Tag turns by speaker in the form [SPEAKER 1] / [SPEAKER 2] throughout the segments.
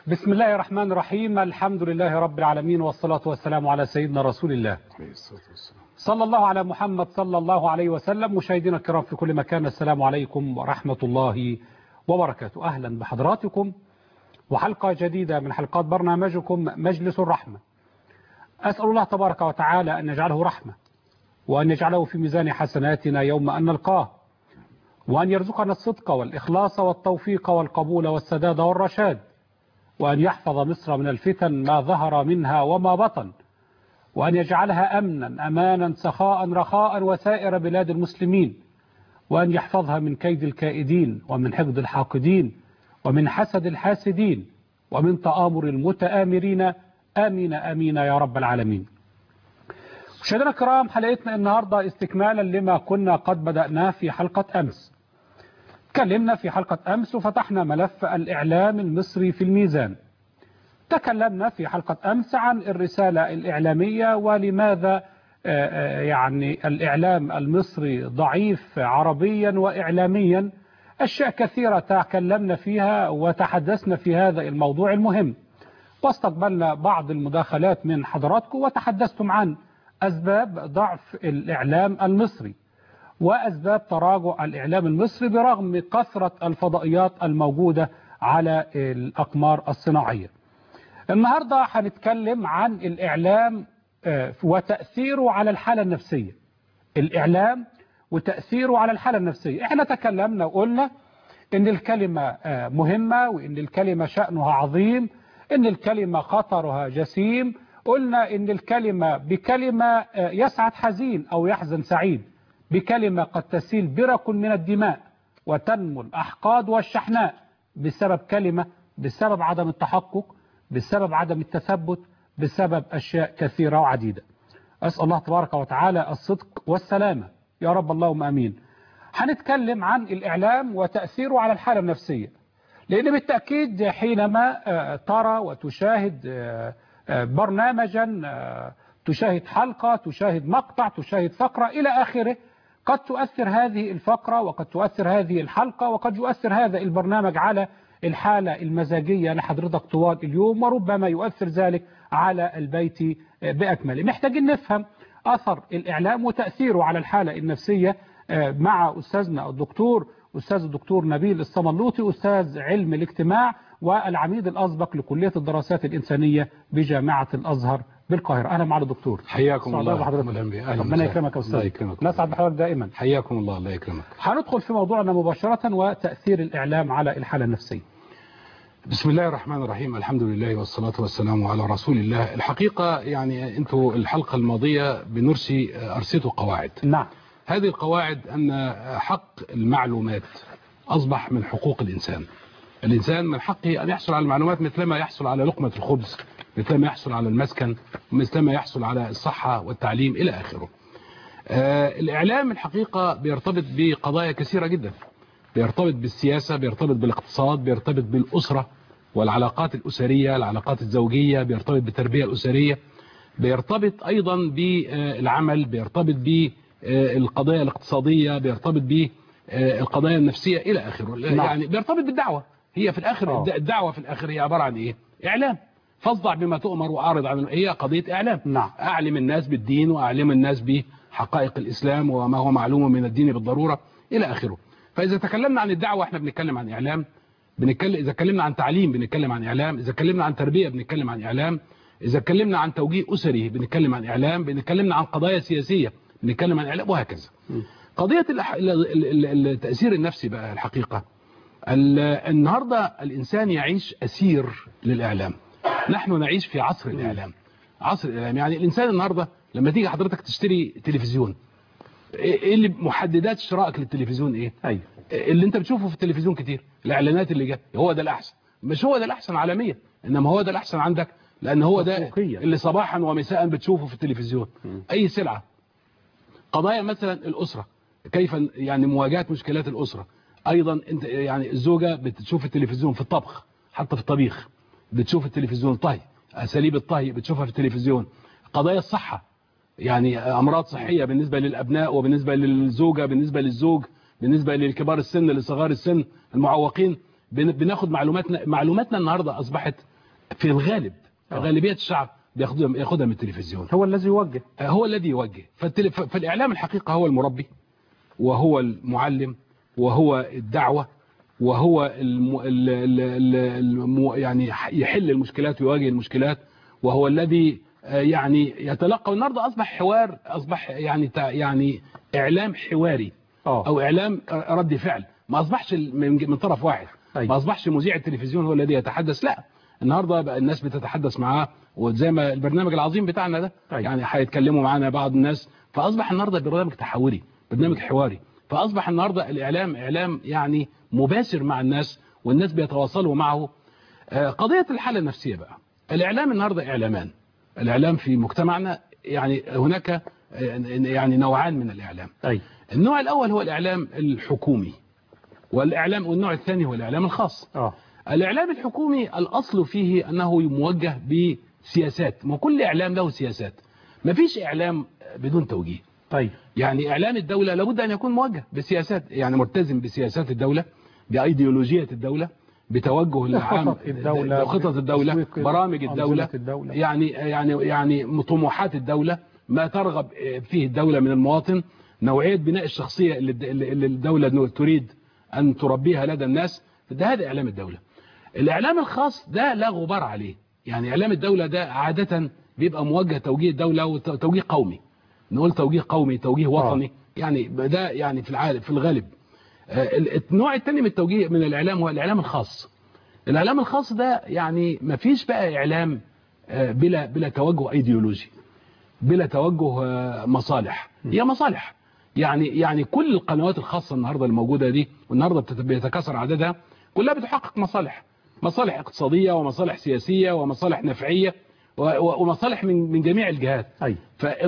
[SPEAKER 1] بسم الله الرحمن الرحيم الحمد لله رب العالمين والصلاة والسلام على سيدنا رسول الله صلى الله على محمد صلى الله عليه وسلم مشاهدينا الكرام في كل مكان السلام عليكم ورحمة الله وبركاته أهلا بحضراتكم وحلقة جديدة من حلقات برنامجكم مجلس الرحمة أسأل الله تبارك وتعالى أن يجعله رحمة وأن يجعله في ميزان حسناتنا يوم أن نلقاه وأن يرزقنا الصدق والإخلاص والتوفيق والقبول والسداد والرشاد وأن يحفظ مصر من الفتن ما ظهر منها وما بطن وأن يجعلها أمنا أمانا سخاء رخاء وسائر بلاد المسلمين وأن يحفظها من كيد الكائدين ومن حقد الحاقدين ومن حسد الحاسدين ومن تآمر المتآمرين آمين آمين يا رب العالمين مشاهدينا الكرام حلقتنا النهاردة استكمالا لما كنا قد بدأناه في حلقة أمس تكلمنا في حلقة أمس وفتحنا ملف الإعلام المصري في الميزان تكلمنا في حلقة أمس عن الرسالة الإعلامية ولماذا يعني الإعلام المصري ضعيف عربيا وإعلاميا أشياء كثيرة تكلمنا فيها وتحدثنا في هذا الموضوع المهم واستقبلنا بعض المداخلات من حضراتكم وتحدثتم عن أسباب ضعف الإعلام المصري وأسباب تراجع الإعلام المصري برغم كثرة الفضائيات الموجودة على الأقمار الصناعية النهاردة هنتكلم عن الإعلام وتأثيره على الحالة النفسية الإعلام وتأثيره على الحالة النفسية احنا تكلمنا وقلنا ان الكلمة مهمة وان الكلمة شأنها عظيم ان الكلمة خطرها جسيم قلنا ان الكلمة بكلمة يسعد حزين او يحزن سعيد بكلمة قد تسيل برك من الدماء وتنمو الأحقاد والشحناء بسبب كلمة بسبب عدم التحقق بسبب عدم التثبت بسبب أشياء كثيرة وعديدة أسأل الله تبارك وتعالى الصدق والسلامة يا رب اللهم أمين هنتكلم عن الإعلام وتأثيره على الحالة النفسية لأن بالتأكيد حينما ترى وتشاهد برنامجا تشاهد حلقة تشاهد مقطع تشاهد فقرة إلى آخره قد تؤثر هذه الفقرة وقد تؤثر هذه الحلقة وقد يؤثر هذا البرنامج على الحالة المزاجية لحضرتك طوال اليوم وربما يؤثر ذلك على البيت بأكمله محتاجين نفهم أثر الإعلام وتأثيره على الحالة النفسية مع أستاذنا الدكتور أستاذ الدكتور نبيل الصملوطي أستاذ علم الاجتماع والعميد الأسبق لكلية الدراسات الإنسانية بجامعة الأزهر بالقاهرة أهلا معالي الدكتور
[SPEAKER 2] حياكم الله
[SPEAKER 1] بحضرتك ربنا يكرمك يا أستاذ
[SPEAKER 2] الله يكرمك
[SPEAKER 1] نسعد بحضرتك دائما
[SPEAKER 2] حياكم الله الله يكرمك
[SPEAKER 1] هندخل في موضوعنا مباشرة وتأثير الإعلام على الحالة النفسية
[SPEAKER 2] بسم الله الرحمن الرحيم الحمد لله والصلاة والسلام على رسول الله الحقيقة يعني أنتوا الحلقة الماضية بنرسي أرسيتوا قواعد
[SPEAKER 1] نعم
[SPEAKER 2] هذه القواعد أن حق المعلومات أصبح من حقوق الإنسان الإنسان من حقه أن يحصل على المعلومات مثلما يحصل على لقمة الخبز مثلما يحصل على المسكن مثلما يحصل على الصحة والتعليم إلى آخره آه الإعلام الحقيقة بيرتبط بقضايا كثيرة جدا بيرتبط بالسياسة بيرتبط بالاقتصاد بيرتبط بالأسرة والعلاقات الأسرية العلاقات الزوجية بيرتبط بالتربية الأسرية بيرتبط أيضا بالعمل بيرتبط بالقضايا الاقتصادية بيرتبط بالقضايا النفسية إلى آخره يعني بيرتبط بالدعوة هي في الآخر
[SPEAKER 1] أوه.
[SPEAKER 2] الدعوة في الآخر هي عبارة عن إيه إعلام فاصدع بما تؤمر وأعرض عن هي قضية إعلام
[SPEAKER 1] نعم.
[SPEAKER 2] أعلم الناس بالدين وأعلم الناس بحقائق الإسلام وما هو معلوم من الدين بالضرورة إلى آخره فإذا تكلمنا عن الدعوة احنا بنتكلم عن إعلام بنتكلم إذا اتكلمنا عن تعليم بنتكلم عن إعلام إذا اتكلمنا عن تربية بنتكلم عن إعلام إذا اتكلمنا عن توجيه أسري بنتكلم عن إعلام بنتكلمنا عن قضايا سياسية بنتكلم عن إعلام وهكذا قضية التأثير النفسي بقى الحقيقة النهاردة الإنسان يعيش أسير للإعلام نحن نعيش في عصر الإعلام عصر الإعلام يعني الإنسان النهاردة لما تيجي حضرتك تشتري تلفزيون ايه اللي محددات شرائك للتلفزيون ايه
[SPEAKER 1] أيوة.
[SPEAKER 2] اللي انت بتشوفه في التلفزيون كتير الاعلانات اللي جت هو ده الاحسن مش هو ده الاحسن عالميا انما هو ده الاحسن عندك لان هو ده
[SPEAKER 1] مسبوقية.
[SPEAKER 2] اللي صباحا ومساء بتشوفه في التلفزيون اي سلعة قضايا مثلا الاسرة كيف يعني مواجهة مشكلات الاسرة ايضا انت يعني الزوجة بتشوف التلفزيون في الطبخ حتى في الطبيخ بتشوف التلفزيون طهي اساليب الطهي بتشوفها في التلفزيون قضايا الصحة يعني امراض صحية بالنسبة للابناء وبالنسبة للزوجة بالنسبة للزوج بالنسبة للكبار السن لصغار السن المعوقين بن- بناخد معلوماتنا معلوماتنا النهاردة اصبحت في الغالب غالبيه الشعب بياخدها ياخدها من التلفزيون
[SPEAKER 1] هو الذي يوجه
[SPEAKER 2] هو الذي يوجه فالتلف... فالاعلام الحقيقه هو المربي وهو المعلم وهو الدعوه وهو الم... ال... ال... ال... الم... يعني يحل المشكلات ويواجه المشكلات وهو الذي آه، يعني يتلقى النهارده اصبح حوار اصبح يعني تع- يعني اعلام حواري
[SPEAKER 1] اه
[SPEAKER 2] او اعلام رد فعل ما اصبحش من من طرف واحد
[SPEAKER 1] أيوة.
[SPEAKER 2] ما اصبحش مذيع التلفزيون هو الذي يتحدث لا النهارده بقى الناس بتتحدث معاه وزي ما البرنامج العظيم بتاعنا ده
[SPEAKER 1] أيوة.
[SPEAKER 2] يعني هيتكلموا معانا بعض الناس فاصبح النهارده برنامج تحوري برنامج حواري فاصبح النهارده الاعلام اعلام يعني مباشر مع الناس والناس بيتواصلوا معه آه، قضيه الحاله النفسيه بقى الاعلام النهارده اعلامان الاعلام في مجتمعنا يعني هناك آه، يعني نوعان من الاعلام
[SPEAKER 1] اي
[SPEAKER 2] النوع الأول هو الإعلام الحكومي والإعلام والنوع الثاني هو الإعلام الخاص
[SPEAKER 1] اه
[SPEAKER 2] الإعلام الحكومي الأصل فيه أنه موجه بسياسات ما كل إعلام له سياسات ما فيش إعلام بدون توجيه
[SPEAKER 1] طيب
[SPEAKER 2] يعني إعلام الدولة لابد أن يكون موجه بسياسات يعني ملتزم بسياسات الدولة بأيديولوجية الدولة بتوجه العام
[SPEAKER 1] خطط الدولة،
[SPEAKER 2] خطط الدولة
[SPEAKER 1] تسويق
[SPEAKER 2] برامج
[SPEAKER 1] أنظمة
[SPEAKER 2] الدولة
[SPEAKER 1] الدولة.
[SPEAKER 2] يعني يعني يعني طموحات الدولة ما ترغب فيه الدولة من المواطن نوعية بناء الشخصية اللي اللي الدولة تريد أن تربيها لدى الناس ده هذا إعلام الدولة الإعلام الخاص ده لا غبار عليه يعني إعلام الدولة ده عادة بيبقى موجه توجيه الدولة وتوجيه قومي نقول توجيه قومي توجيه وطني يعني ده يعني في العالم في الغالب آه، النوع الثاني من التوجيه من الإعلام هو الإعلام الخاص الإعلام الخاص ده يعني ما فيش بقى إعلام آه، بلا بلا توجه أيديولوجي بلا توجه آه، مصالح هي مصالح يعني يعني كل القنوات الخاصة النهاردة الموجودة دي والنهاردة بتت- بيتكاثر عددها كلها بتحقق مصالح مصالح اقتصادية ومصالح سياسية ومصالح نفعية و- و- ومصالح من من جميع الجهات
[SPEAKER 1] اي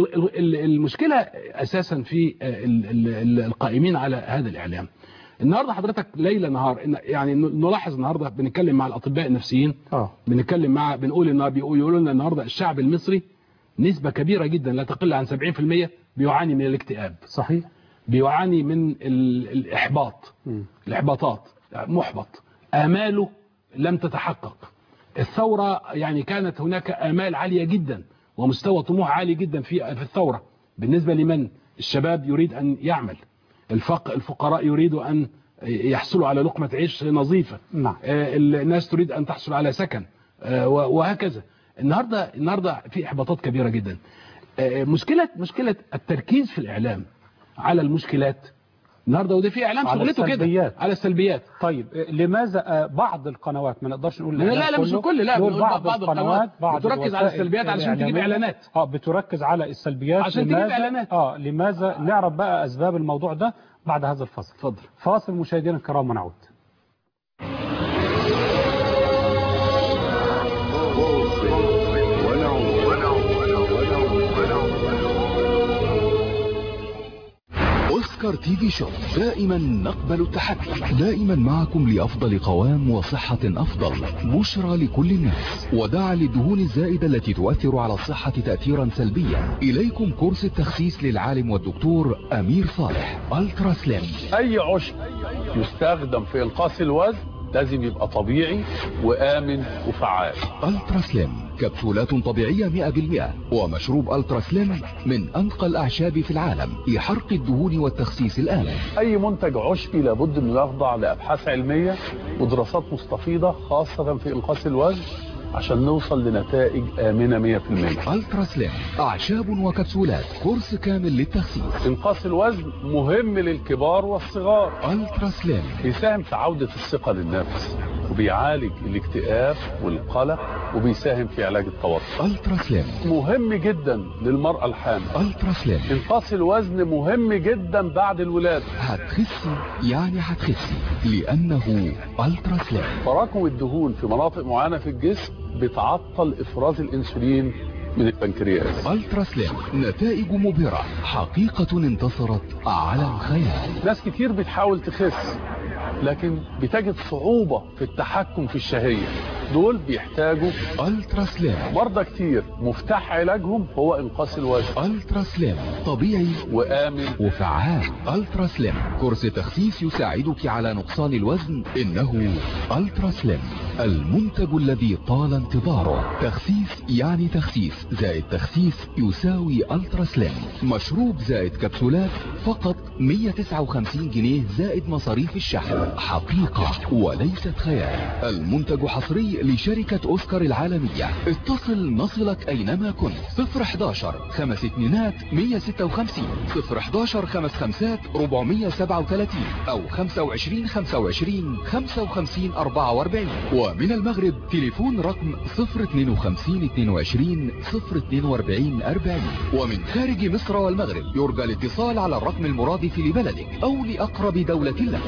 [SPEAKER 2] فالمشكلة أساسا في ال- ال- ال- القائمين على هذا الإعلام النهاردة حضرتك ليلة نهار إن- يعني نلاحظ النهاردة بنتكلم مع الأطباء النفسيين
[SPEAKER 1] اه
[SPEAKER 2] بنتكلم مع بنقول ان بيقولوا لنا النهارده الشعب المصري نسبة كبيرة جدا لا تقل عن 70% بيعاني من الاكتئاب
[SPEAKER 1] صحيح
[SPEAKER 2] بيعاني من ال- الإحباط
[SPEAKER 1] مم.
[SPEAKER 2] الإحباطات محبط آماله لم تتحقق الثورة يعني كانت هناك آمال عالية جدا ومستوى طموح عالي جدا في في الثورة بالنسبة لمن الشباب يريد أن يعمل الفق الفقراء يريدوا أن يحصلوا على لقمة عيش نظيفة
[SPEAKER 1] نعم
[SPEAKER 2] آه، الناس تريد أن تحصل على سكن آه، و- وهكذا النهاردة النهاردة في إحباطات كبيرة جدا آه، مشكلة مشكلة التركيز في الإعلام على المشكلات النهاردة وده في إعلام
[SPEAKER 1] على
[SPEAKER 2] شغلته كده
[SPEAKER 1] السلبيات.
[SPEAKER 2] على السلبيات
[SPEAKER 1] طيب آه، لماذا آه، بعض القنوات ما نقدرش نقول
[SPEAKER 2] لا لا
[SPEAKER 1] الإعلام
[SPEAKER 2] لا مش
[SPEAKER 1] كله،
[SPEAKER 2] الكل لا
[SPEAKER 1] نقول
[SPEAKER 2] بنقول
[SPEAKER 1] بعض,
[SPEAKER 2] بعض
[SPEAKER 1] القنوات بعض
[SPEAKER 2] بتركز على
[SPEAKER 1] الوسائل
[SPEAKER 2] السلبيات علشان تجيب
[SPEAKER 1] الإعلامية.
[SPEAKER 2] إعلانات
[SPEAKER 1] اه بتركز على السلبيات
[SPEAKER 2] عشان تجيب
[SPEAKER 1] لماذا-
[SPEAKER 2] إعلانات.
[SPEAKER 1] اه لماذا نعرف بقى اسباب الموضوع ده بعد هذا الفصل
[SPEAKER 2] اتفضل
[SPEAKER 1] فاصل مشاهدينا الكرام ونعود
[SPEAKER 3] أوسكار تي في شوب دائما نقبل التحدي دائما معكم لأفضل قوام وصحة أفضل بشرى لكل الناس ودع للدهون الزائدة التي تؤثر على الصحة تأثيرا سلبيا إليكم كورس التخسيس للعالم والدكتور أمير صالح ألترا سليم
[SPEAKER 4] اي عشب يستخدم في انقاص الوزن لازم يبقى طبيعي وامن وفعال
[SPEAKER 3] ألترا سليم كبسولات طبيعية 100% ومشروب ألترا سليم من أنقى الأعشاب في العالم لحرق الدهون والتخسيس الآمن
[SPEAKER 4] اي منتج عشبي لابد انه يخضع لابحاث علميه ودراسات مستفيضه خاصه في انقاص الوزن عشان نوصل لنتائج امنه 100%
[SPEAKER 3] ألترا سليم أعشاب وكبسولات كورس كامل للتخسيس
[SPEAKER 4] انقاص الوزن مهم للكبار والصغار
[SPEAKER 3] ألترا سليم
[SPEAKER 4] بيساهم في عودة الثقة للنفس وبيعالج الاكتئاب والقلق وبيساهم في علاج التوتر
[SPEAKER 3] ألترا سليم
[SPEAKER 4] مهم جدا للمرأة الحامل
[SPEAKER 3] ألترا سليم
[SPEAKER 4] انقاص الوزن مهم جدا بعد الولادة
[SPEAKER 3] هتخسي يعني هتخسي لأنه ألترا سليم
[SPEAKER 4] تراكم الدهون في مناطق معينة في الجسم بتعطل افراز الانسولين من البنكرياس
[SPEAKER 3] ألترا سليم نتائج مبهرة حقيقة انتصرت على الخيال
[SPEAKER 4] ناس كتير بتحاول تخس لكن بتجد صعوبة في التحكم في الشهية دول بيحتاجوا
[SPEAKER 3] الترا سلام
[SPEAKER 4] مرضى كتير مفتاح علاجهم هو انقاص الوزن
[SPEAKER 3] الترا سلام طبيعي
[SPEAKER 4] وامن
[SPEAKER 3] وفعال الترا سلام كورس تخسيس يساعدك على نقصان الوزن انه الترا سلام المنتج الذي طال انتظاره تخسيس يعني تخسيس زائد تخسيس يساوي الترا سلام مشروب زائد كبسولات فقط 159 جنيه زائد مصاريف الشحن حقيقة وليست خيال المنتج حصري لشركة اوسكار العالمية اتصل نصلك اينما كنت 011 خمس اتنينات 156 011 خمس خمسات 437 او 25 25 55 44 ومن المغرب تليفون رقم 052 22 042 40 ومن خارج مصر والمغرب يرجى الاتصال على الرقم المرادف لبلدك او لاقرب دولة لك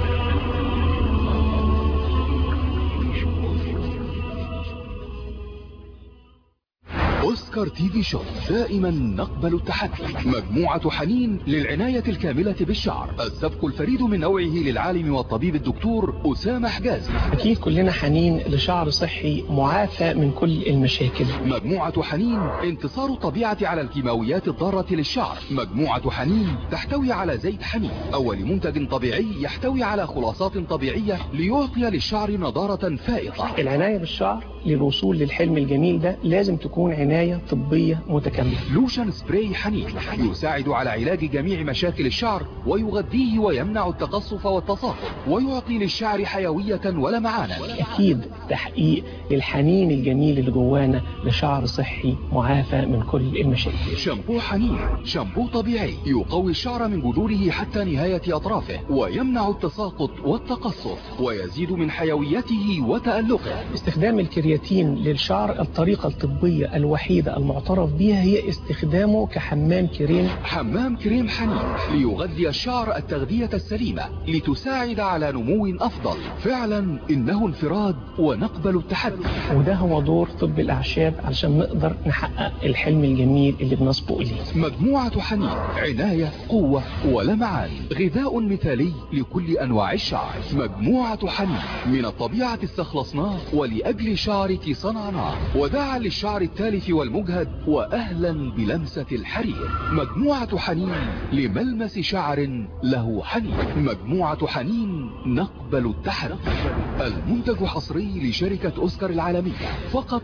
[SPEAKER 3] اوسكار تي في شوب دائما نقبل التحدي مجموعة حنين للعناية الكاملة بالشعر السبق الفريد من نوعه للعالم والطبيب الدكتور أسامة حجازي
[SPEAKER 5] أكيد كلنا حنين لشعر صحي معافى من كل المشاكل
[SPEAKER 3] مجموعة حنين انتصار الطبيعة على الكيماويات الضارة للشعر مجموعة حنين تحتوي على زيت حنين أول منتج طبيعي يحتوي على خلاصات طبيعية ليعطي للشعر نضارة فائقة
[SPEAKER 5] العناية بالشعر للوصول للحلم الجميل ده لازم تكون عناية طبية متكاملة
[SPEAKER 3] لوشن سبراي حنين يساعد على علاج جميع مشاكل الشعر ويغذيه ويمنع التقصف والتصاقم ويعطي للشعر حيوية ولمعانا
[SPEAKER 5] أكيد تحقيق للحنين الجميل اللي جوانا لشعر صحي معافى من كل المشاكل
[SPEAKER 3] شامبو حنين شامبو طبيعي يقوي الشعر من جذوره حتى نهاية أطرافه ويمنع التساقط والتقصف ويزيد من حيويته وتألقه
[SPEAKER 5] استخدام الكرياتين للشعر الطريقة الطبية الوحيدة المعترف بها هي استخدامه كحمام كريم
[SPEAKER 3] حمام كريم حنين ليغذي الشعر التغذية السليمة لتساعد على نمو أفضل فعلا إنه انفراد ونقبل التحدي
[SPEAKER 5] وده هو دور طب الأعشاب علشان نقدر نحقق الحلم الجميل اللي بنسبق إليه
[SPEAKER 3] مجموعة حنين عناية قوة ولمعان غذاء مثالي لكل أنواع الشعر مجموعة حنين من الطبيعة استخلصناه ولأجل شعرك صنعناه وداعا للشعر التالف والمجهد وأهلا بلمسة الحرير مجموعة حنين لملمس شعر له حنين مجموعة حنين نقبل التحدي المنتج حصري لشركة أوسكار العالمية فقط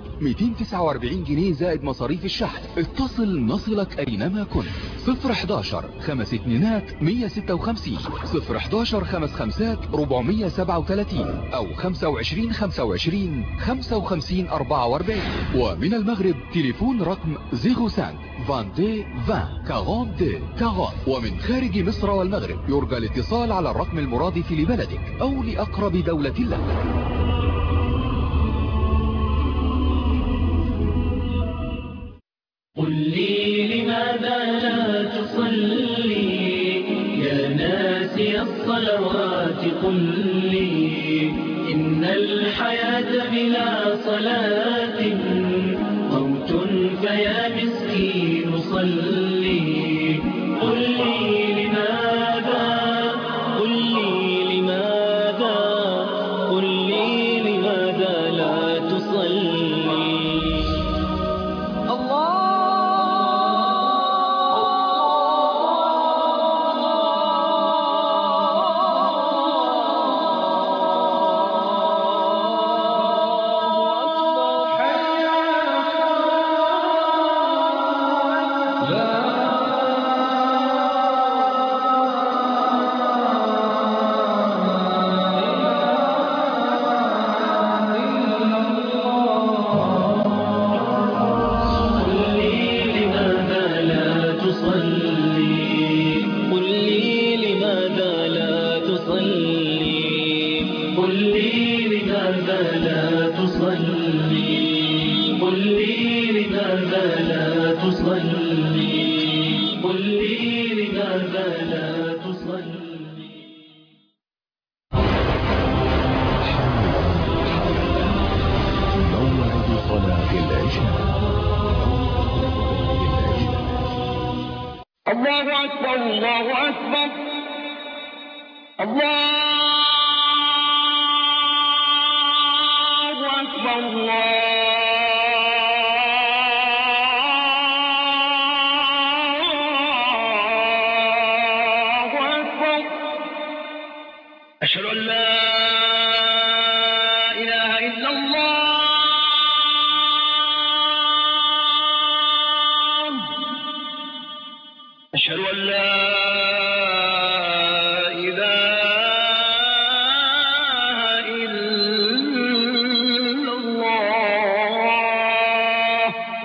[SPEAKER 3] 249 جنيه زائد مصاريف الشحن اتصل نصلك أينما كنت 011 خمس اتنينات 156 011 خمس خمسات 437 أو 25 25 55 44 ومن المغرب تليفون رقم 05 22 20 42 40 ومن خارج مصر والمغرب يرجى الاتصال على الرقم المرادف لبلدك أو لأقرب دولة لك
[SPEAKER 6] قل لي لماذا لا تصلي يا ناسي الصلوات قل لي إن الحياة بلا صلاة موت فيا مسكين صلي قل لي لماذا قل لي لماذا قل لي لماذا لا تصلي قل لي لماذا لا تصلي قل لي لماذا لا تصلي قل لي لماذا لا تصلي قل لي لماذا لا تصلي قل لي لماذا لا تصلي
[SPEAKER 3] موعد صلاة العشاء
[SPEAKER 7] الله أكبر الله أكبر الله أكبر أشهد أن لا إله إلا الله أشهد أن لا إله إلا الله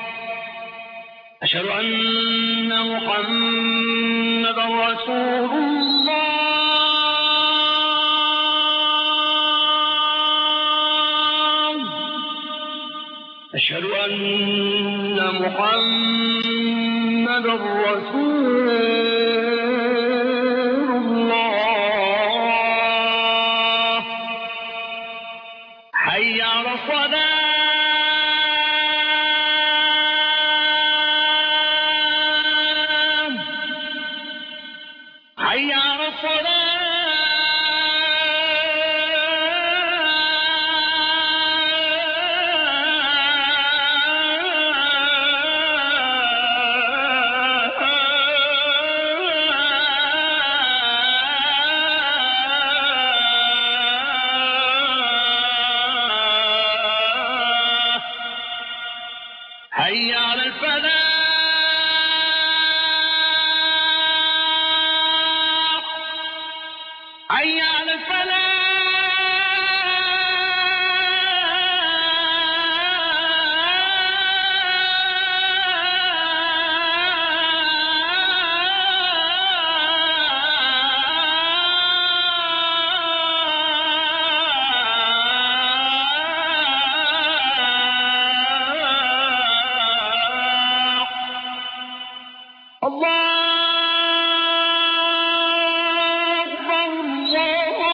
[SPEAKER 7] أشهد أن محمدا رسول الله أشهد أن محمدا رسول الله حي على الصلاة حي على الصلاة حي على الفلاح حي على الفلاح الله أكبر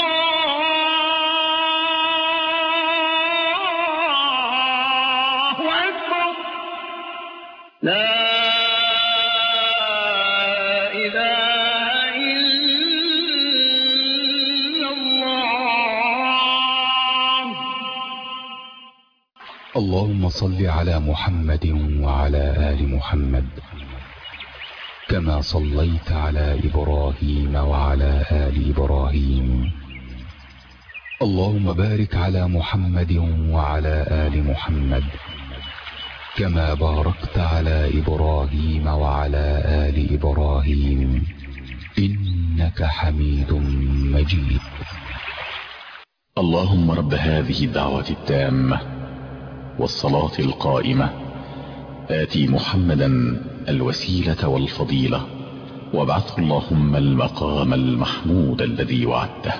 [SPEAKER 7] الله أكبر لا إله إلا الله
[SPEAKER 3] اللهم صل على محمد وعلى آل محمد كما صليت على إبراهيم وعلى آل إبراهيم اللهم بارك على محمد وعلى آل محمد كما باركت على إبراهيم وعلى آل إبراهيم إنك حميد مجيد
[SPEAKER 8] اللهم رب هذه الدعوة التامة والصلاة القائمة آتي محمدا الوسيلة والفضيلة وابعثه اللهم المقام المحمود الذي وعدته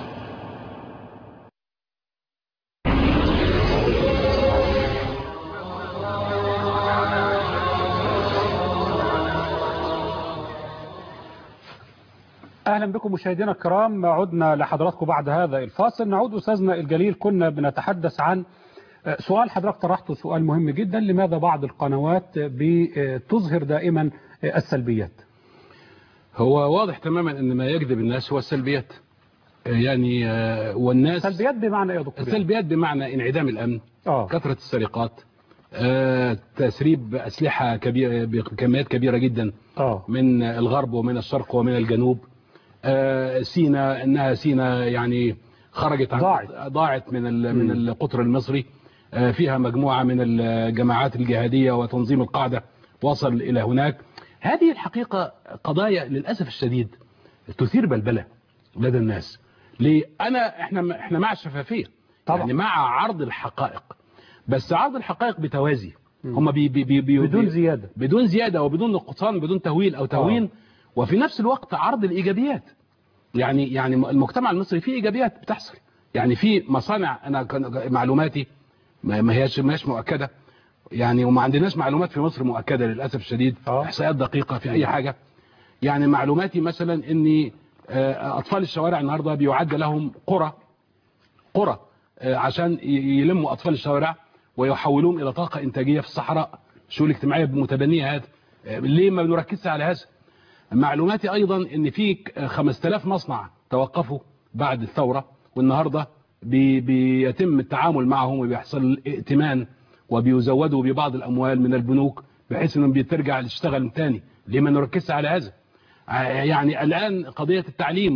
[SPEAKER 1] اهلا بكم مشاهدينا الكرام عدنا لحضراتكم بعد هذا الفاصل نعود استاذنا الجليل كنا بنتحدث عن سؤال حضرتك طرحته سؤال مهم جدا لماذا بعض القنوات بتظهر دائما السلبيات
[SPEAKER 2] هو واضح تماما ان ما يجذب الناس هو السلبيات يعني آه، والناس
[SPEAKER 1] سلبيات بمعنى ايه يا دكتور
[SPEAKER 2] السلبيات بمعنى انعدام الامن
[SPEAKER 1] اه
[SPEAKER 2] كثرة السرقات آه، تسريب اسلحة كبيرة بكميات كبيرة جدا
[SPEAKER 1] اه
[SPEAKER 2] من الغرب ومن الشرق ومن الجنوب آه، سينا انها سينا يعني خرجت عن
[SPEAKER 1] ضاعت.
[SPEAKER 2] ضاعت من ال- من القطر المصري آه، فيها مجموعة من الجماعات الجهادية وتنظيم القاعدة وصل إلى هناك هذه الحقيقة قضايا للأسف الشديد تثير بلبلة لدى الناس ليه أنا إحنا إحنا مع الشفافية
[SPEAKER 1] طبعا.
[SPEAKER 2] يعني مع عرض الحقائق بس عرض الحقائق بتوازي هم بي بي بي بي
[SPEAKER 1] بدون
[SPEAKER 2] بي-
[SPEAKER 1] زيادة
[SPEAKER 2] بدون زيادة وبدون نقصان بدون تهويل أو تهوين وفي نفس الوقت عرض الإيجابيات يعني يعني المجتمع المصري فيه إيجابيات بتحصل يعني في مصانع أنا كان- معلوماتي ما ما هياش ماش مؤكدة يعني وما عندناش معلومات في مصر مؤكدة للأسف الشديد
[SPEAKER 1] آه.
[SPEAKER 2] إحصائيات دقيقة في أي حاجة يعني معلوماتي مثلا ان آه، أطفال الشوارع النهاردة بيعد لهم قرى قرى آه، عشان ي- يلموا أطفال الشوارع ويحولوهم إلى طاقة إنتاجية في الصحراء الشؤون الاجتماعية متبنية هذا آه، ليه ما بنركزش على هذا معلوماتي أيضا ان في ك- 5000 مصنع توقفوا بعد الثورة والنهاردة بي بيتم التعامل معهم وبيحصل ائتمان وبيزودوا ببعض الأموال من البنوك بحيث انهم بترجع تشتغل تاني ليه ما نركزش على هذا ع- يعني الان قضيه التعليم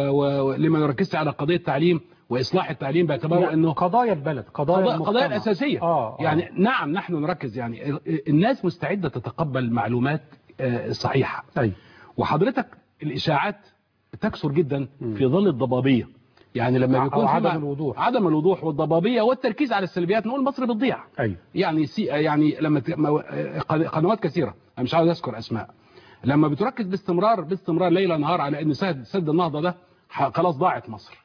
[SPEAKER 2] ولما نركز على قضيه التعليم واصلاح التعليم باعتباره
[SPEAKER 1] لا،
[SPEAKER 2] انه
[SPEAKER 1] قضايا البلد قضايا
[SPEAKER 2] قضايا,
[SPEAKER 1] المجتمع.
[SPEAKER 2] قضايا الأساسية
[SPEAKER 1] آه، آه.
[SPEAKER 2] يعني نعم نحن نركز يعني ال- الناس مستعدة تتقبل معلومات آه، صحيحة
[SPEAKER 1] أي.
[SPEAKER 2] وحضرتك الإشاعات تكثر جدا في ظل الضبابية يعني لما
[SPEAKER 1] أو
[SPEAKER 2] بيكون في
[SPEAKER 1] عدم
[SPEAKER 2] مع-
[SPEAKER 1] الوضوح.
[SPEAKER 2] عدم الوضوح والضبابية والتركيز على السلبيات نقول مصر بتضيع
[SPEAKER 1] أي.
[SPEAKER 2] يعني سي يعني لما ت- مو- آه، قنوات كثيرة أنا مش عاوز أذكر أسماء لما بتركز باستمرار باستمرار ليل نهار على أن سد سد النهضة ده ح- خلاص ضاعت مصر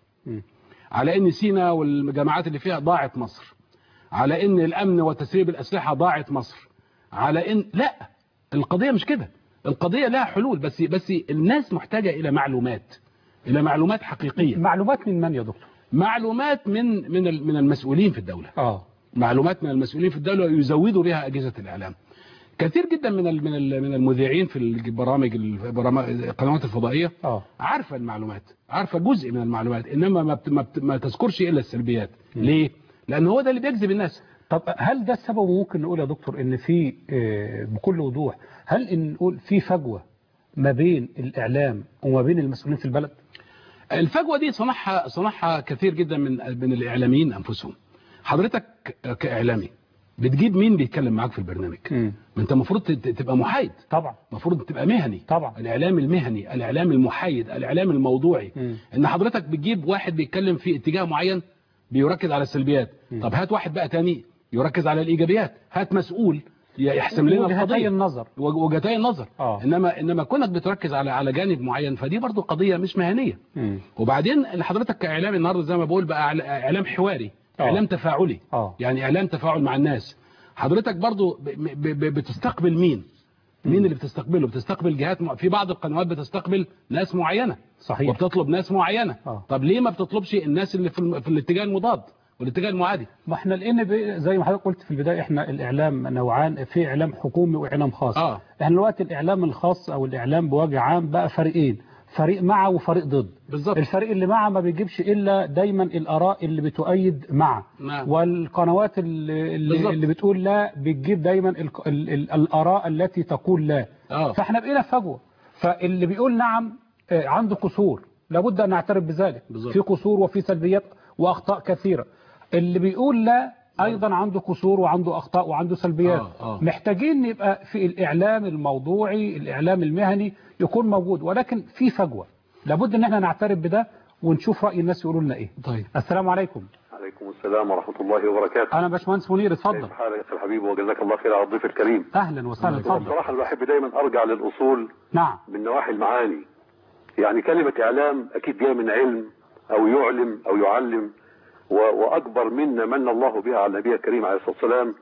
[SPEAKER 2] على ان سينا والجماعات اللي فيها ضاعت مصر على ان الامن وتسريب الاسلحه ضاعت مصر على ان لا القضيه مش كده القضيه لها حلول بس بس الناس محتاجه الى معلومات الى معلومات حقيقيه
[SPEAKER 1] معلومات من من يا دكتور
[SPEAKER 2] معلومات من من ال- من المسؤولين في الدوله
[SPEAKER 1] اه
[SPEAKER 2] معلومات من المسؤولين في الدوله يزودوا بها اجهزه الاعلام كثير جدا من ال- من ال- من المذيعين في البرامج البرامج- القنوات الفضائيه
[SPEAKER 1] اه
[SPEAKER 2] عارفه المعلومات عارفه جزء من المعلومات انما ما, بت... ما, بت... ما تذكرش الا السلبيات ليه لان هو ده اللي بيجذب الناس
[SPEAKER 1] طب هل ده السبب ممكن نقول يا دكتور ان في آه، بكل وضوح هل ان نقول في فجوه ما بين الاعلام وما بين المسؤولين في البلد
[SPEAKER 2] الفجوه دي صنعها صنعها كثير جدا من من الاعلاميين انفسهم حضرتك ك- كاعلامي بتجيب مين بيتكلم معاك في البرنامج ما انت المفروض تت- تبقى محايد
[SPEAKER 1] طبعا
[SPEAKER 2] المفروض تبقى مهني
[SPEAKER 1] طبعا
[SPEAKER 2] الاعلام المهني الاعلام المحايد الاعلام الموضوعي
[SPEAKER 1] مم.
[SPEAKER 2] ان حضرتك بتجيب واحد بيتكلم في اتجاه معين بيركز على السلبيات طب هات واحد بقى تاني يركز على الايجابيات هات مسؤول يحسم لنا
[SPEAKER 1] وجهتي
[SPEAKER 2] القضيه
[SPEAKER 1] النظر
[SPEAKER 2] وج- وجهتي النظر
[SPEAKER 1] آه.
[SPEAKER 2] انما انما كونك بتركز على على جانب معين فدي برضو قضيه مش مهنيه
[SPEAKER 1] مم.
[SPEAKER 2] وبعدين اللي حضرتك كاعلامي النهارده زي ما بقول بقى إعلا- اعلام حواري
[SPEAKER 1] آه.
[SPEAKER 2] اعلام تفاعلي
[SPEAKER 1] اه
[SPEAKER 2] يعني اعلام تفاعل مع الناس حضرتك برضو ب- ب- ب- بتستقبل مين مين اللي بتستقبله بتستقبل جهات م... في بعض القنوات بتستقبل ناس معينه
[SPEAKER 1] صحيح
[SPEAKER 2] وبتطلب ناس معينه
[SPEAKER 1] آه.
[SPEAKER 2] طب ليه ما بتطلبش الناس اللي في, الم... في الاتجاه المضاد والاتجاه المعادي
[SPEAKER 1] ما احنا لان ب- زي ما حضرتك قلت في البدايه احنا الاعلام نوعان في اعلام حكومي واعلام خاص
[SPEAKER 2] اه
[SPEAKER 1] احنا دلوقتي الاعلام الخاص او الاعلام بوجه عام بقى فريقين فريق مع وفريق ضد
[SPEAKER 2] بالظبط
[SPEAKER 1] الفريق اللي مع ما بيجيبش الا دايما الاراء اللي بتؤيد مع
[SPEAKER 2] نعم.
[SPEAKER 1] والقنوات اللي, اللي,
[SPEAKER 2] بالظبط.
[SPEAKER 1] اللي بتقول لا بتجيب دايما ال ال ال الاراء التي تقول لا
[SPEAKER 2] اه
[SPEAKER 1] فاحنا بقينا في فجوه فاللي بيقول نعم آه، عنده قصور لابد ان نعترف بذلك
[SPEAKER 2] بالظبط.
[SPEAKER 1] في قصور وفي سلبيات واخطاء كثيره اللي بيقول لا ايضا عنده قصور وعنده اخطاء وعنده سلبيات
[SPEAKER 2] آه، آه.
[SPEAKER 1] محتاجين يبقى في الاعلام الموضوعي الاعلام المهني يكون موجود ولكن في فجوه لابد ان احنا نعترف بده ونشوف راي الناس يقولوا لنا ايه
[SPEAKER 2] طيب
[SPEAKER 1] السلام عليكم
[SPEAKER 9] عليكم السلام ورحمة الله وبركاته
[SPEAKER 1] انا باشمهندس منير اتفضل
[SPEAKER 9] كيف حالك يا أخي الحبيب وجزاك الله خير على الضيف الكريم
[SPEAKER 1] اهلا وسهلا اتفضل
[SPEAKER 9] بصراحة أنا بحب دايما أرجع للأصول
[SPEAKER 1] نعم
[SPEAKER 9] من نواحي المعاني يعني كلمة إعلام أكيد جاية من علم أو يعلم أو يعلم و... وأكبر منا من الله بها على النبي الكريم عليه الصلاة والسلام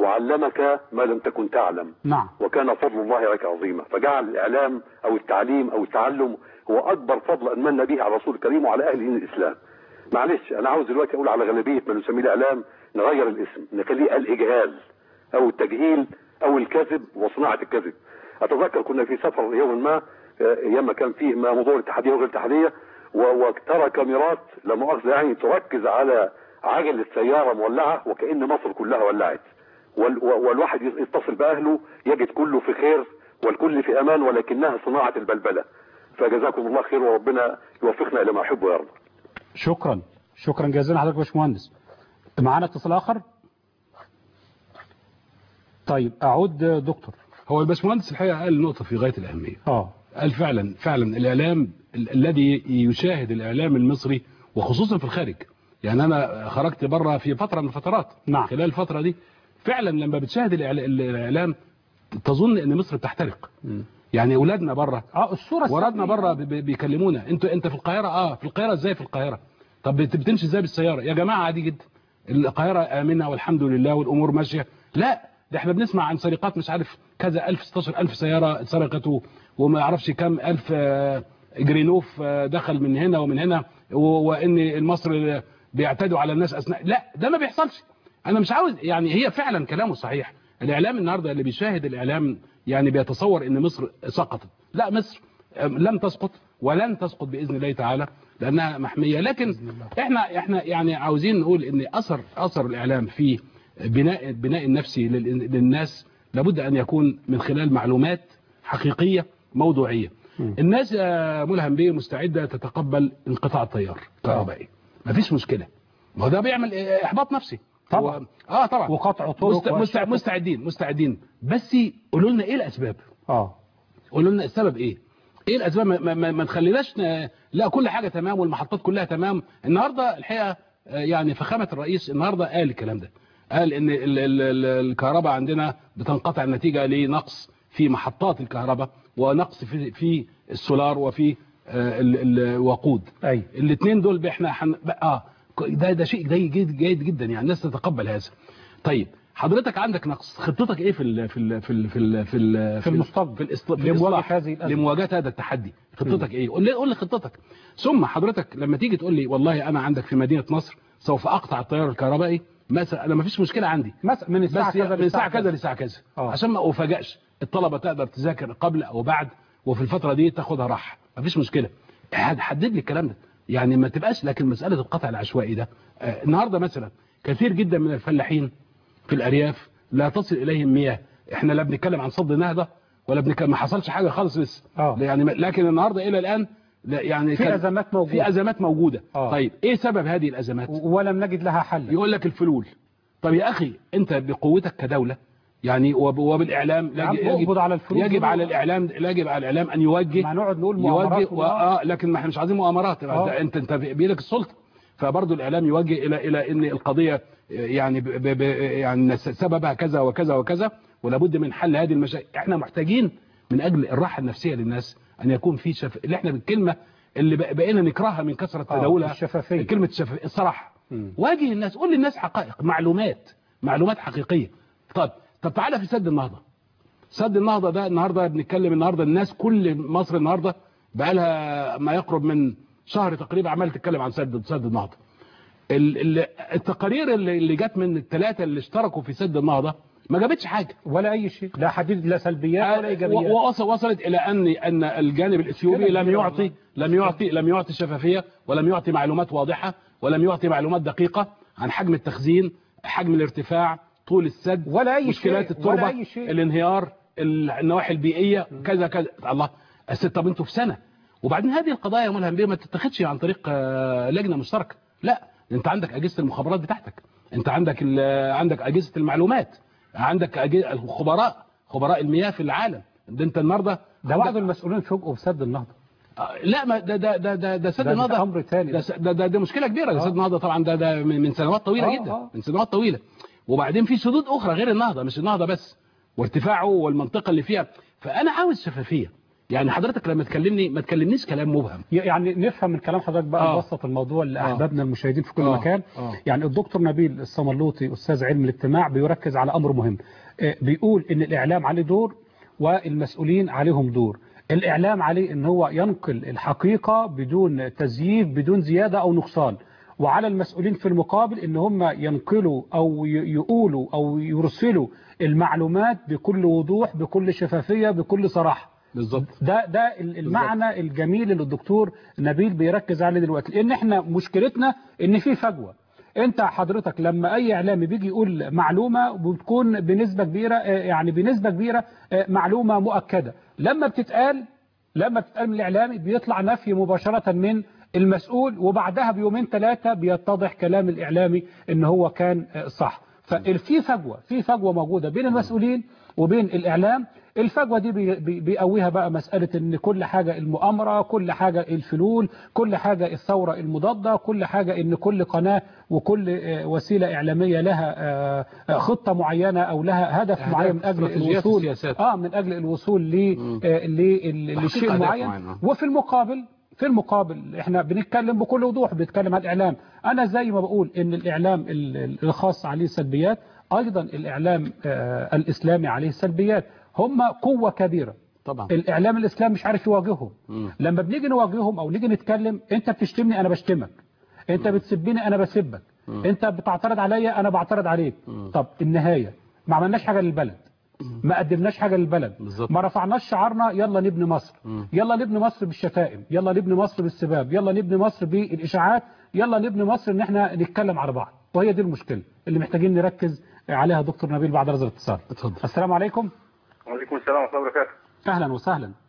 [SPEAKER 9] وعلمك ما لم تكن تعلم
[SPEAKER 1] نعم
[SPEAKER 9] وكان فضل الله عليك عظيما فجعل الإعلام أو التعليم أو التعلم هو أكبر فضل أنمن به على الرسول الكريم وعلى أهل دين الإسلام معلش أنا عاوز دلوقتي أقول على غالبية ما نسميه الإعلام نغير الاسم نخليه الإجهال أو التجهيل أو الكذب وصناعة الكذب أتذكر كنا في سفر يوم ما آه، أيام ما كان فيه ما موضوع الاتحادية وغير الاتحادية و- وترى كاميرات لا مؤاخذة يعني تركز على عجل السيارة مولعة وكأن مصر كلها ولعت وال- و- والواحد يتصل بأهله يجد كله في خير والكل في أمان ولكنها صناعة البلبلة فجزاكم الله خير وربنا يوفقنا إلى ما يحب ويرضى
[SPEAKER 1] شكرا شكرا جزيلا حضرتك يا باشمهندس معانا اتصال اخر طيب اعود دكتور
[SPEAKER 2] هو الباشمهندس الحقيقه قال نقطه في غايه الاهميه
[SPEAKER 1] اه
[SPEAKER 2] قال فعلا فعلا الاعلام ال- الذي يشاهد الاعلام المصري وخصوصا في الخارج يعني انا خرجت بره في فتره من الفترات
[SPEAKER 1] نعم.
[SPEAKER 2] خلال الفتره دي فعلا لما بتشاهد الإعلا- الاعلام تظن ان مصر بتحترق يعني اولادنا بره
[SPEAKER 1] اه الصوره
[SPEAKER 2] ولادنا
[SPEAKER 1] السلبية.
[SPEAKER 2] بره بي- بيكلمونا انت انت في القاهره اه في القاهره ازاي في القاهره طب بت- بتمشي ازاي بالسياره يا جماعه عادي جدا القاهره امنه والحمد لله والامور ماشيه لا ده احنا بنسمع عن سرقات مش عارف كذا 1000 16000 سياره اتسرقت و- وما اعرفش كام الف آه، جرينوف آه، دخل من هنا ومن هنا و- وان مصر بيعتدوا على الناس اثناء لا ده ما بيحصلش انا مش عاوز يعني هي فعلا كلامه صحيح الاعلام النهارده اللي بيشاهد الاعلام يعني بيتصور ان مصر سقطت لا مصر أم، لم تسقط ولن تسقط باذن الله تعالى لانها محميه لكن احنا احنا يعني عاوزين نقول ان اثر اثر الاعلام في بناء البناء النفسي لل- للناس لابد ان يكون من خلال معلومات حقيقيه موضوعيه الناس يا ملهم بيه مستعده تتقبل انقطاع التيار الكهربائي مفيش مشكله ما هو ده بيعمل آه، احباط نفسي
[SPEAKER 1] طبعا.
[SPEAKER 2] هو- اه طبعا
[SPEAKER 1] وقطع طرق
[SPEAKER 2] مست... مست...
[SPEAKER 1] وأشياء.
[SPEAKER 2] مستعدين مستعدين بس قولوا لنا ايه الاسباب
[SPEAKER 1] اه
[SPEAKER 2] قولوا لنا السبب ايه ايه الاسباب ما, ما, ما تخليناش ن... لا كل حاجه تمام والمحطات كلها تمام النهارده الحقيقه آه، يعني فخامه الرئيس النهارده قال الكلام ده قال ان ال... ال... ال... الكهرباء عندنا بتنقطع نتيجه لنقص في محطات الكهرباء ونقص في في السولار وفي آه، ال... الوقود
[SPEAKER 1] اي
[SPEAKER 2] الاثنين دول احنا حن... اه ده ده شيء جيد جيد, جيد جدا يعني الناس تتقبل هذا طيب حضرتك عندك نقص خطتك ايه في ال في ال في ال في ال في, ال
[SPEAKER 1] في المستقبل
[SPEAKER 2] في, الإصط... في
[SPEAKER 1] لمواجهة
[SPEAKER 2] الإصلاح.
[SPEAKER 1] هذه الأزمة.
[SPEAKER 2] لمواجهه هذا التحدي خطتك ايه قول لي قول لي خطتك ثم حضرتك لما تيجي تقول لي والله انا عندك في مدينه نصر سوف اقطع التيار الكهربائي مثلا انا ما فيش مشكله عندي
[SPEAKER 1] مثلا من الساعه
[SPEAKER 2] بس
[SPEAKER 1] كذا
[SPEAKER 2] من ساعه كذا لساعه كذا
[SPEAKER 1] آه.
[SPEAKER 2] عشان ما افاجئش الطلبه تقدر تذاكر قبل او بعد وفي الفتره دي تاخدها راحه مفيش مشكله حد- حدد لي الكلام ده يعني ما تبقاش لكن مساله القطع العشوائي ده آه، النهارده مثلا كثير جدا من الفلاحين في الارياف لا تصل اليهم مياه احنا لا بنتكلم عن صد نهضه ولا بنتكلم ما حصلش حاجه خالص لسه
[SPEAKER 1] آه.
[SPEAKER 2] يعني ما- لكن النهارده الى الان لا يعني
[SPEAKER 1] في
[SPEAKER 2] كان-
[SPEAKER 1] أزمات موجودة.
[SPEAKER 2] في ازمات موجوده
[SPEAKER 1] آه.
[SPEAKER 2] طيب ايه سبب هذه الازمات
[SPEAKER 1] ولم نجد لها حل
[SPEAKER 2] يقول لك الفلول طب يا اخي انت بقوتك كدوله يعني وب- وبالاعلام
[SPEAKER 1] يا عم
[SPEAKER 2] يجب,
[SPEAKER 1] اقبض على الفلوس
[SPEAKER 2] يجب
[SPEAKER 1] دول.
[SPEAKER 2] على الاعلام يجب على الاعلام ان يوجه
[SPEAKER 1] ما نقعد نقول
[SPEAKER 2] يوجه
[SPEAKER 1] مؤامرات
[SPEAKER 2] و...
[SPEAKER 1] و-
[SPEAKER 2] اه لكن ما احنا مش عايزين مؤامرات
[SPEAKER 1] آه.
[SPEAKER 2] ده انت انت بايدك السلطه فبرضه الاعلام يوجه الى الى ان القضيه يعني ب... ب... ب... يعني سببها كذا وكذا وكذا ولابد من حل هذه المشاكل احنا محتاجين من اجل الراحه النفسيه للناس ان يكون في شف... اللي احنا بالكلمه اللي بق- بقينا نكرهها من كثره
[SPEAKER 1] آه،
[SPEAKER 2] تداولها
[SPEAKER 1] الشفافية.
[SPEAKER 2] كلمه الشف... الصراحه
[SPEAKER 1] مم.
[SPEAKER 2] واجه الناس قول للناس حقائق معلومات معلومات حقيقيه طب طب تعالى في سد النهضه سد النهضه ده النهارده بنتكلم النهارده الناس كل مصر النهارده بقى لها ما يقرب من شهر تقريبا عمال تتكلم عن سد سد النهضه ال- ال- التقارير اللي اللي جت من الثلاثه اللي اشتركوا في سد النهضه ما جابتش حاجه
[SPEAKER 1] ولا اي شيء لا حديد لا سلبيات ولا ايجابيات
[SPEAKER 2] و- وصل- وصلت الى ان ان الجانب الاثيوبي
[SPEAKER 1] كده
[SPEAKER 2] لم
[SPEAKER 1] كده
[SPEAKER 2] يعطي لم يعطي لم يعطي شفافيه ولم يعطي معلومات واضحه ولم يعطي معلومات دقيقه عن حجم التخزين حجم الارتفاع طول السد
[SPEAKER 1] ولا أي
[SPEAKER 2] مشكلات
[SPEAKER 1] شيء،
[SPEAKER 2] التربه
[SPEAKER 1] ولا أي شيء.
[SPEAKER 2] الانهيار النواحي البيئيه كذا كذا الله الست طب انتوا في سنه وبعدين هذه القضايا يا ملهم بيه ما تتخذش عن طريق آه، لجنه مشتركه لا انت عندك اجهزه المخابرات بتاعتك انت عندك ال- عندك اجهزه المعلومات عندك أجهزة الخبراء خبراء المياه في العالم ده انت النهارده
[SPEAKER 1] ده
[SPEAKER 2] عندك-
[SPEAKER 1] بعض المسؤولين فوجئوا بسد النهضه
[SPEAKER 2] آه، لا ما ده ده ده ده, ده سد
[SPEAKER 1] ده
[SPEAKER 2] النهضه
[SPEAKER 1] امر ثاني
[SPEAKER 2] ده س- ده ده, ده مشكله كبيره ده
[SPEAKER 1] آه.
[SPEAKER 2] سد النهضه طبعا ده ده من من سنوات طويله
[SPEAKER 1] آه،
[SPEAKER 2] جدا
[SPEAKER 1] آه.
[SPEAKER 2] من سنوات طويله وبعدين في سدود اخرى غير النهضه مش النهضه بس وارتفاعه والمنطقه اللي فيها فانا عاوز شفافيه يعني حضرتك لما تكلمني ما تكلمنيش كلام مبهم
[SPEAKER 1] يعني نفهم من كلام حضرتك بقى
[SPEAKER 2] آه.
[SPEAKER 1] نبسط الموضوع لاحبابنا المشاهدين في كل
[SPEAKER 2] آه.
[SPEAKER 1] مكان
[SPEAKER 2] آه.
[SPEAKER 1] يعني الدكتور نبيل الصملوطي استاذ علم الاجتماع بيركز على امر مهم آه، بيقول ان الاعلام عليه دور والمسؤولين عليهم دور الاعلام عليه ان هو ينقل الحقيقه بدون تزييف بدون زياده او نقصان وعلى المسؤولين في المقابل ان هم ينقلوا او ي- يقولوا او يرسلوا المعلومات بكل وضوح بكل شفافيه بكل صراحه
[SPEAKER 2] بالظبط
[SPEAKER 1] ده ده ال- المعنى الجميل اللي الدكتور نبيل بيركز عليه دلوقتي لان احنا مشكلتنا ان في فجوه انت حضرتك لما اي اعلامي بيجي يقول معلومه بتكون بنسبه كبيره آه، يعني بنسبه كبيره آه، معلومه مؤكده لما بتتقال لما بتتقال من الاعلامي بيطلع نفي مباشره من المسؤول وبعدها بيومين ثلاثه بيتضح كلام الاعلامي ان هو كان آه، صح ففي فجوه في فجوه موجوده بين المسؤولين وبين الاعلام الفجوه دي بي- بي- بيقويها بقى مساله ان كل حاجه المؤامره كل حاجه الفلول كل حاجه الثوره المضاده كل حاجه ان كل قناه وكل آه، وسيله اعلاميه لها آه، آه، خطه معينه او لها هدف
[SPEAKER 2] أهداف،
[SPEAKER 1] معين من اجل
[SPEAKER 2] استراتيجيات
[SPEAKER 1] الوصول
[SPEAKER 2] السياسات.
[SPEAKER 1] اه من اجل الوصول ل آه، لل-
[SPEAKER 2] تحقيق
[SPEAKER 1] للشيء
[SPEAKER 2] أهداف
[SPEAKER 1] المعين
[SPEAKER 2] معينة.
[SPEAKER 1] وفي المقابل في المقابل احنا بنتكلم بكل وضوح بنتكلم عن الاعلام انا زي ما بقول ان الاعلام ال- ال- الخاص عليه سلبيات ايضا الاعلام آه، الاسلامي عليه سلبيات هم قوه كبيره
[SPEAKER 2] طبعا
[SPEAKER 1] الاعلام الاسلامي مش عارف يواجههم
[SPEAKER 2] مم.
[SPEAKER 1] لما بنيجي نواجههم او نيجي نتكلم انت بتشتمني انا بشتمك انت بتسبني انا بسبك انت بتعترض عليا انا بعترض عليك طب النهايه ما عملناش حاجه للبلد ما قدمناش حاجه للبلد
[SPEAKER 2] بالظبط.
[SPEAKER 1] ما رفعناش شعارنا يلا نبني مصر يلا نبني مصر بالشتائم يلا نبني مصر بالسباب يلا نبني مصر بالاشاعات يلا نبني مصر ان احنا نتكلم على بعض وهي دي المشكله اللي محتاجين نركز عليها دكتور نبيل بعد هذا الاتصال
[SPEAKER 2] اتفضل
[SPEAKER 1] السلام عليكم
[SPEAKER 10] وعليكم السلام ورحمة الله وبركاته
[SPEAKER 1] اهلا وسهلا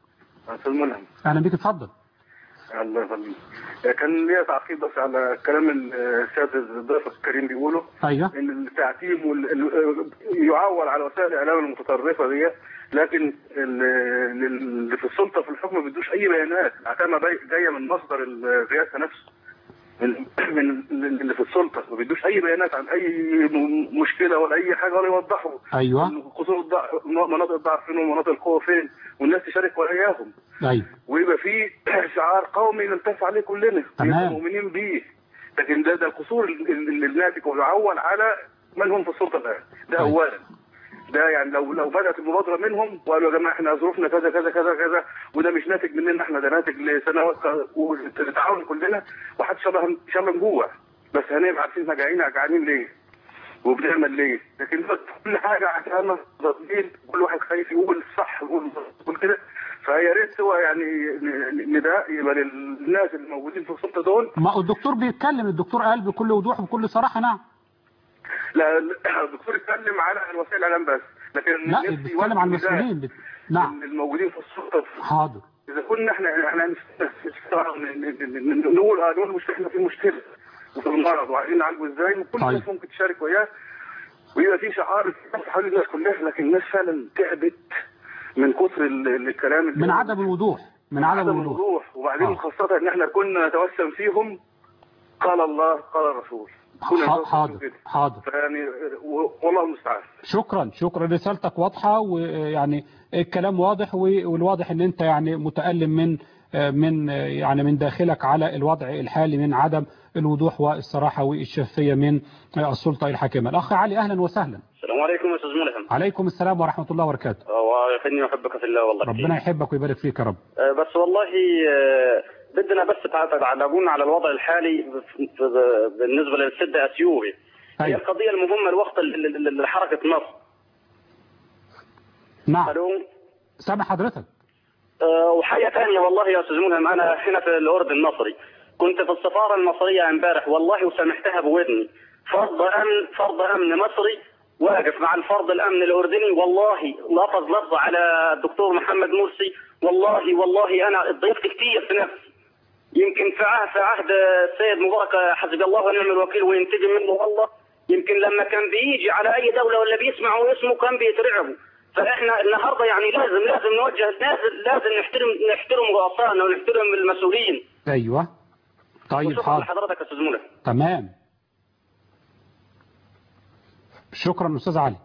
[SPEAKER 10] استاذ ملهم
[SPEAKER 1] اهلا بيك اتفضل
[SPEAKER 10] الله يخليك كان ليا تعقيب بس على كلام السيد الضيف الكريم بيقوله
[SPEAKER 1] ايوه
[SPEAKER 10] ان التعتيم وال... ال- يعول على وسائل الاعلام المتطرفه دي لكن ال- اللي في السلطه في الحكم ما بيدوش اي بيانات العتامه باي- جايه من مصدر الرئاسه نفسه من من اللي في السلطه ما بيدوش اي بيانات عن اي م- مشكله ولا اي حاجه ولا يوضحوا
[SPEAKER 1] ايوه
[SPEAKER 10] خصوصا الضع- مناطق الضعف فين ومناطق القوه فين والناس تشارك وياهم
[SPEAKER 1] ايوه
[SPEAKER 10] ويبقى في شعار قومي نلتف عليه كلنا
[SPEAKER 1] تمام.
[SPEAKER 10] نبقى مؤمنين بيه لكن ده ده القصور ال- ال- الناتج ويعول على من هم في السلطه الان ده
[SPEAKER 1] طيب.
[SPEAKER 10] اولا ده يعني لو لو بدات المبادره منهم وقالوا يا جماعه احنا ظروفنا كذا كذا كذا كذا وده مش ناتج مننا احنا ده ناتج لسنوات ونتعاون كلنا وحتى شبه ان شاء الله نجوع بس هنبقى عارفين احنا جعانين جعانين ليه وبنعمل ليه لكن بس كل حاجه عشان تضليل كل واحد خايف يقول الصح يقول يقول كده فيا ريت هو يعني ن- نداء يبقى للناس اللي موجودين في السلطه دول
[SPEAKER 1] ما الدكتور بيتكلم الدكتور قال بكل وضوح وبكل صراحه نعم
[SPEAKER 10] لا لا، الدكتور اتكلم على وسائل الاعلام بس لكن
[SPEAKER 1] لا
[SPEAKER 10] نفسي
[SPEAKER 1] بيتكلم عن
[SPEAKER 10] يوجه
[SPEAKER 1] المسؤولين بت... نعم
[SPEAKER 10] نداء الموجودين في السلطه
[SPEAKER 1] حاضر
[SPEAKER 10] اذا كنا احنا احنا نستطيع ن- ن- ن- نقول اه نقول مش احنا في مشكله وفي المرض وعايزين نعالجه ازاي وكل
[SPEAKER 1] طيب.
[SPEAKER 10] الناس ممكن تشارك وياه ويبقى في شعار حوالين الناس كلها لكن الناس فعلا تعبت من كثر ال- ال- الكلام اللي
[SPEAKER 1] من عدم الوضوح من عدم الوضوح
[SPEAKER 10] الوضوح وبعدين
[SPEAKER 1] آه.
[SPEAKER 10] خاصة ان احنا كنا نتوسم فيهم قال الله قال الرسول كنا
[SPEAKER 1] ح-
[SPEAKER 10] نتوسم
[SPEAKER 1] حاضر
[SPEAKER 10] كده.
[SPEAKER 1] حاضر
[SPEAKER 10] فيعني و- والله المستعان
[SPEAKER 1] شكرا شكرا رسالتك واضحة ويعني الكلام واضح و- والواضح ان انت يعني متألم من من يعني من داخلك على الوضع الحالي من عدم الوضوح والصراحة والشفافية من السلطة الحاكمة الأخ علي أهلا وسهلا
[SPEAKER 11] السلام عليكم يا استاذ ملهم
[SPEAKER 1] عليكم السلام ورحمة الله وبركاته
[SPEAKER 11] ويخليني احبك في الله والله
[SPEAKER 1] ربنا يحبك ويبارك فيك يا رب
[SPEAKER 11] آه، بس والله آه، بدنا بس تع- تعلقونا على الوضع الحالي في- في- بالنسبه للسد اثيوبي هي
[SPEAKER 1] أيوة.
[SPEAKER 11] القضيه المهمه الوقت ال- ال- ال- لحركه مصر
[SPEAKER 1] نعم
[SPEAKER 11] الو
[SPEAKER 1] سامع حضرتك
[SPEAKER 11] آه، وحاجه ثانيه والله يا استاذ ملهم انا هنا في الاردن المصري كنت في السفاره المصريه امبارح والله وسمعتها بودني فرض امن فرض امن مصري واقف مع الفرض الامن الاردني والله لفظ لفظ على الدكتور محمد مرسي والله والله انا ضيفت كثير في نفسي يمكن في عهد في عهد السيد مبارك حسبي الله ونعم الوكيل وينتقم منه والله يمكن لما كان بيجي على اي دوله ولا بيسمعوا اسمه كان بيترعبوا فاحنا النهارده يعني لازم لازم نوجه لازم لازم نحترم نحترم رؤسائنا ونحترم المسؤولين
[SPEAKER 1] أيوة طيب
[SPEAKER 11] وشكرا
[SPEAKER 1] حاضر
[SPEAKER 11] لحضرتك يا استاذ منى
[SPEAKER 1] تمام شكرا أستاذ علي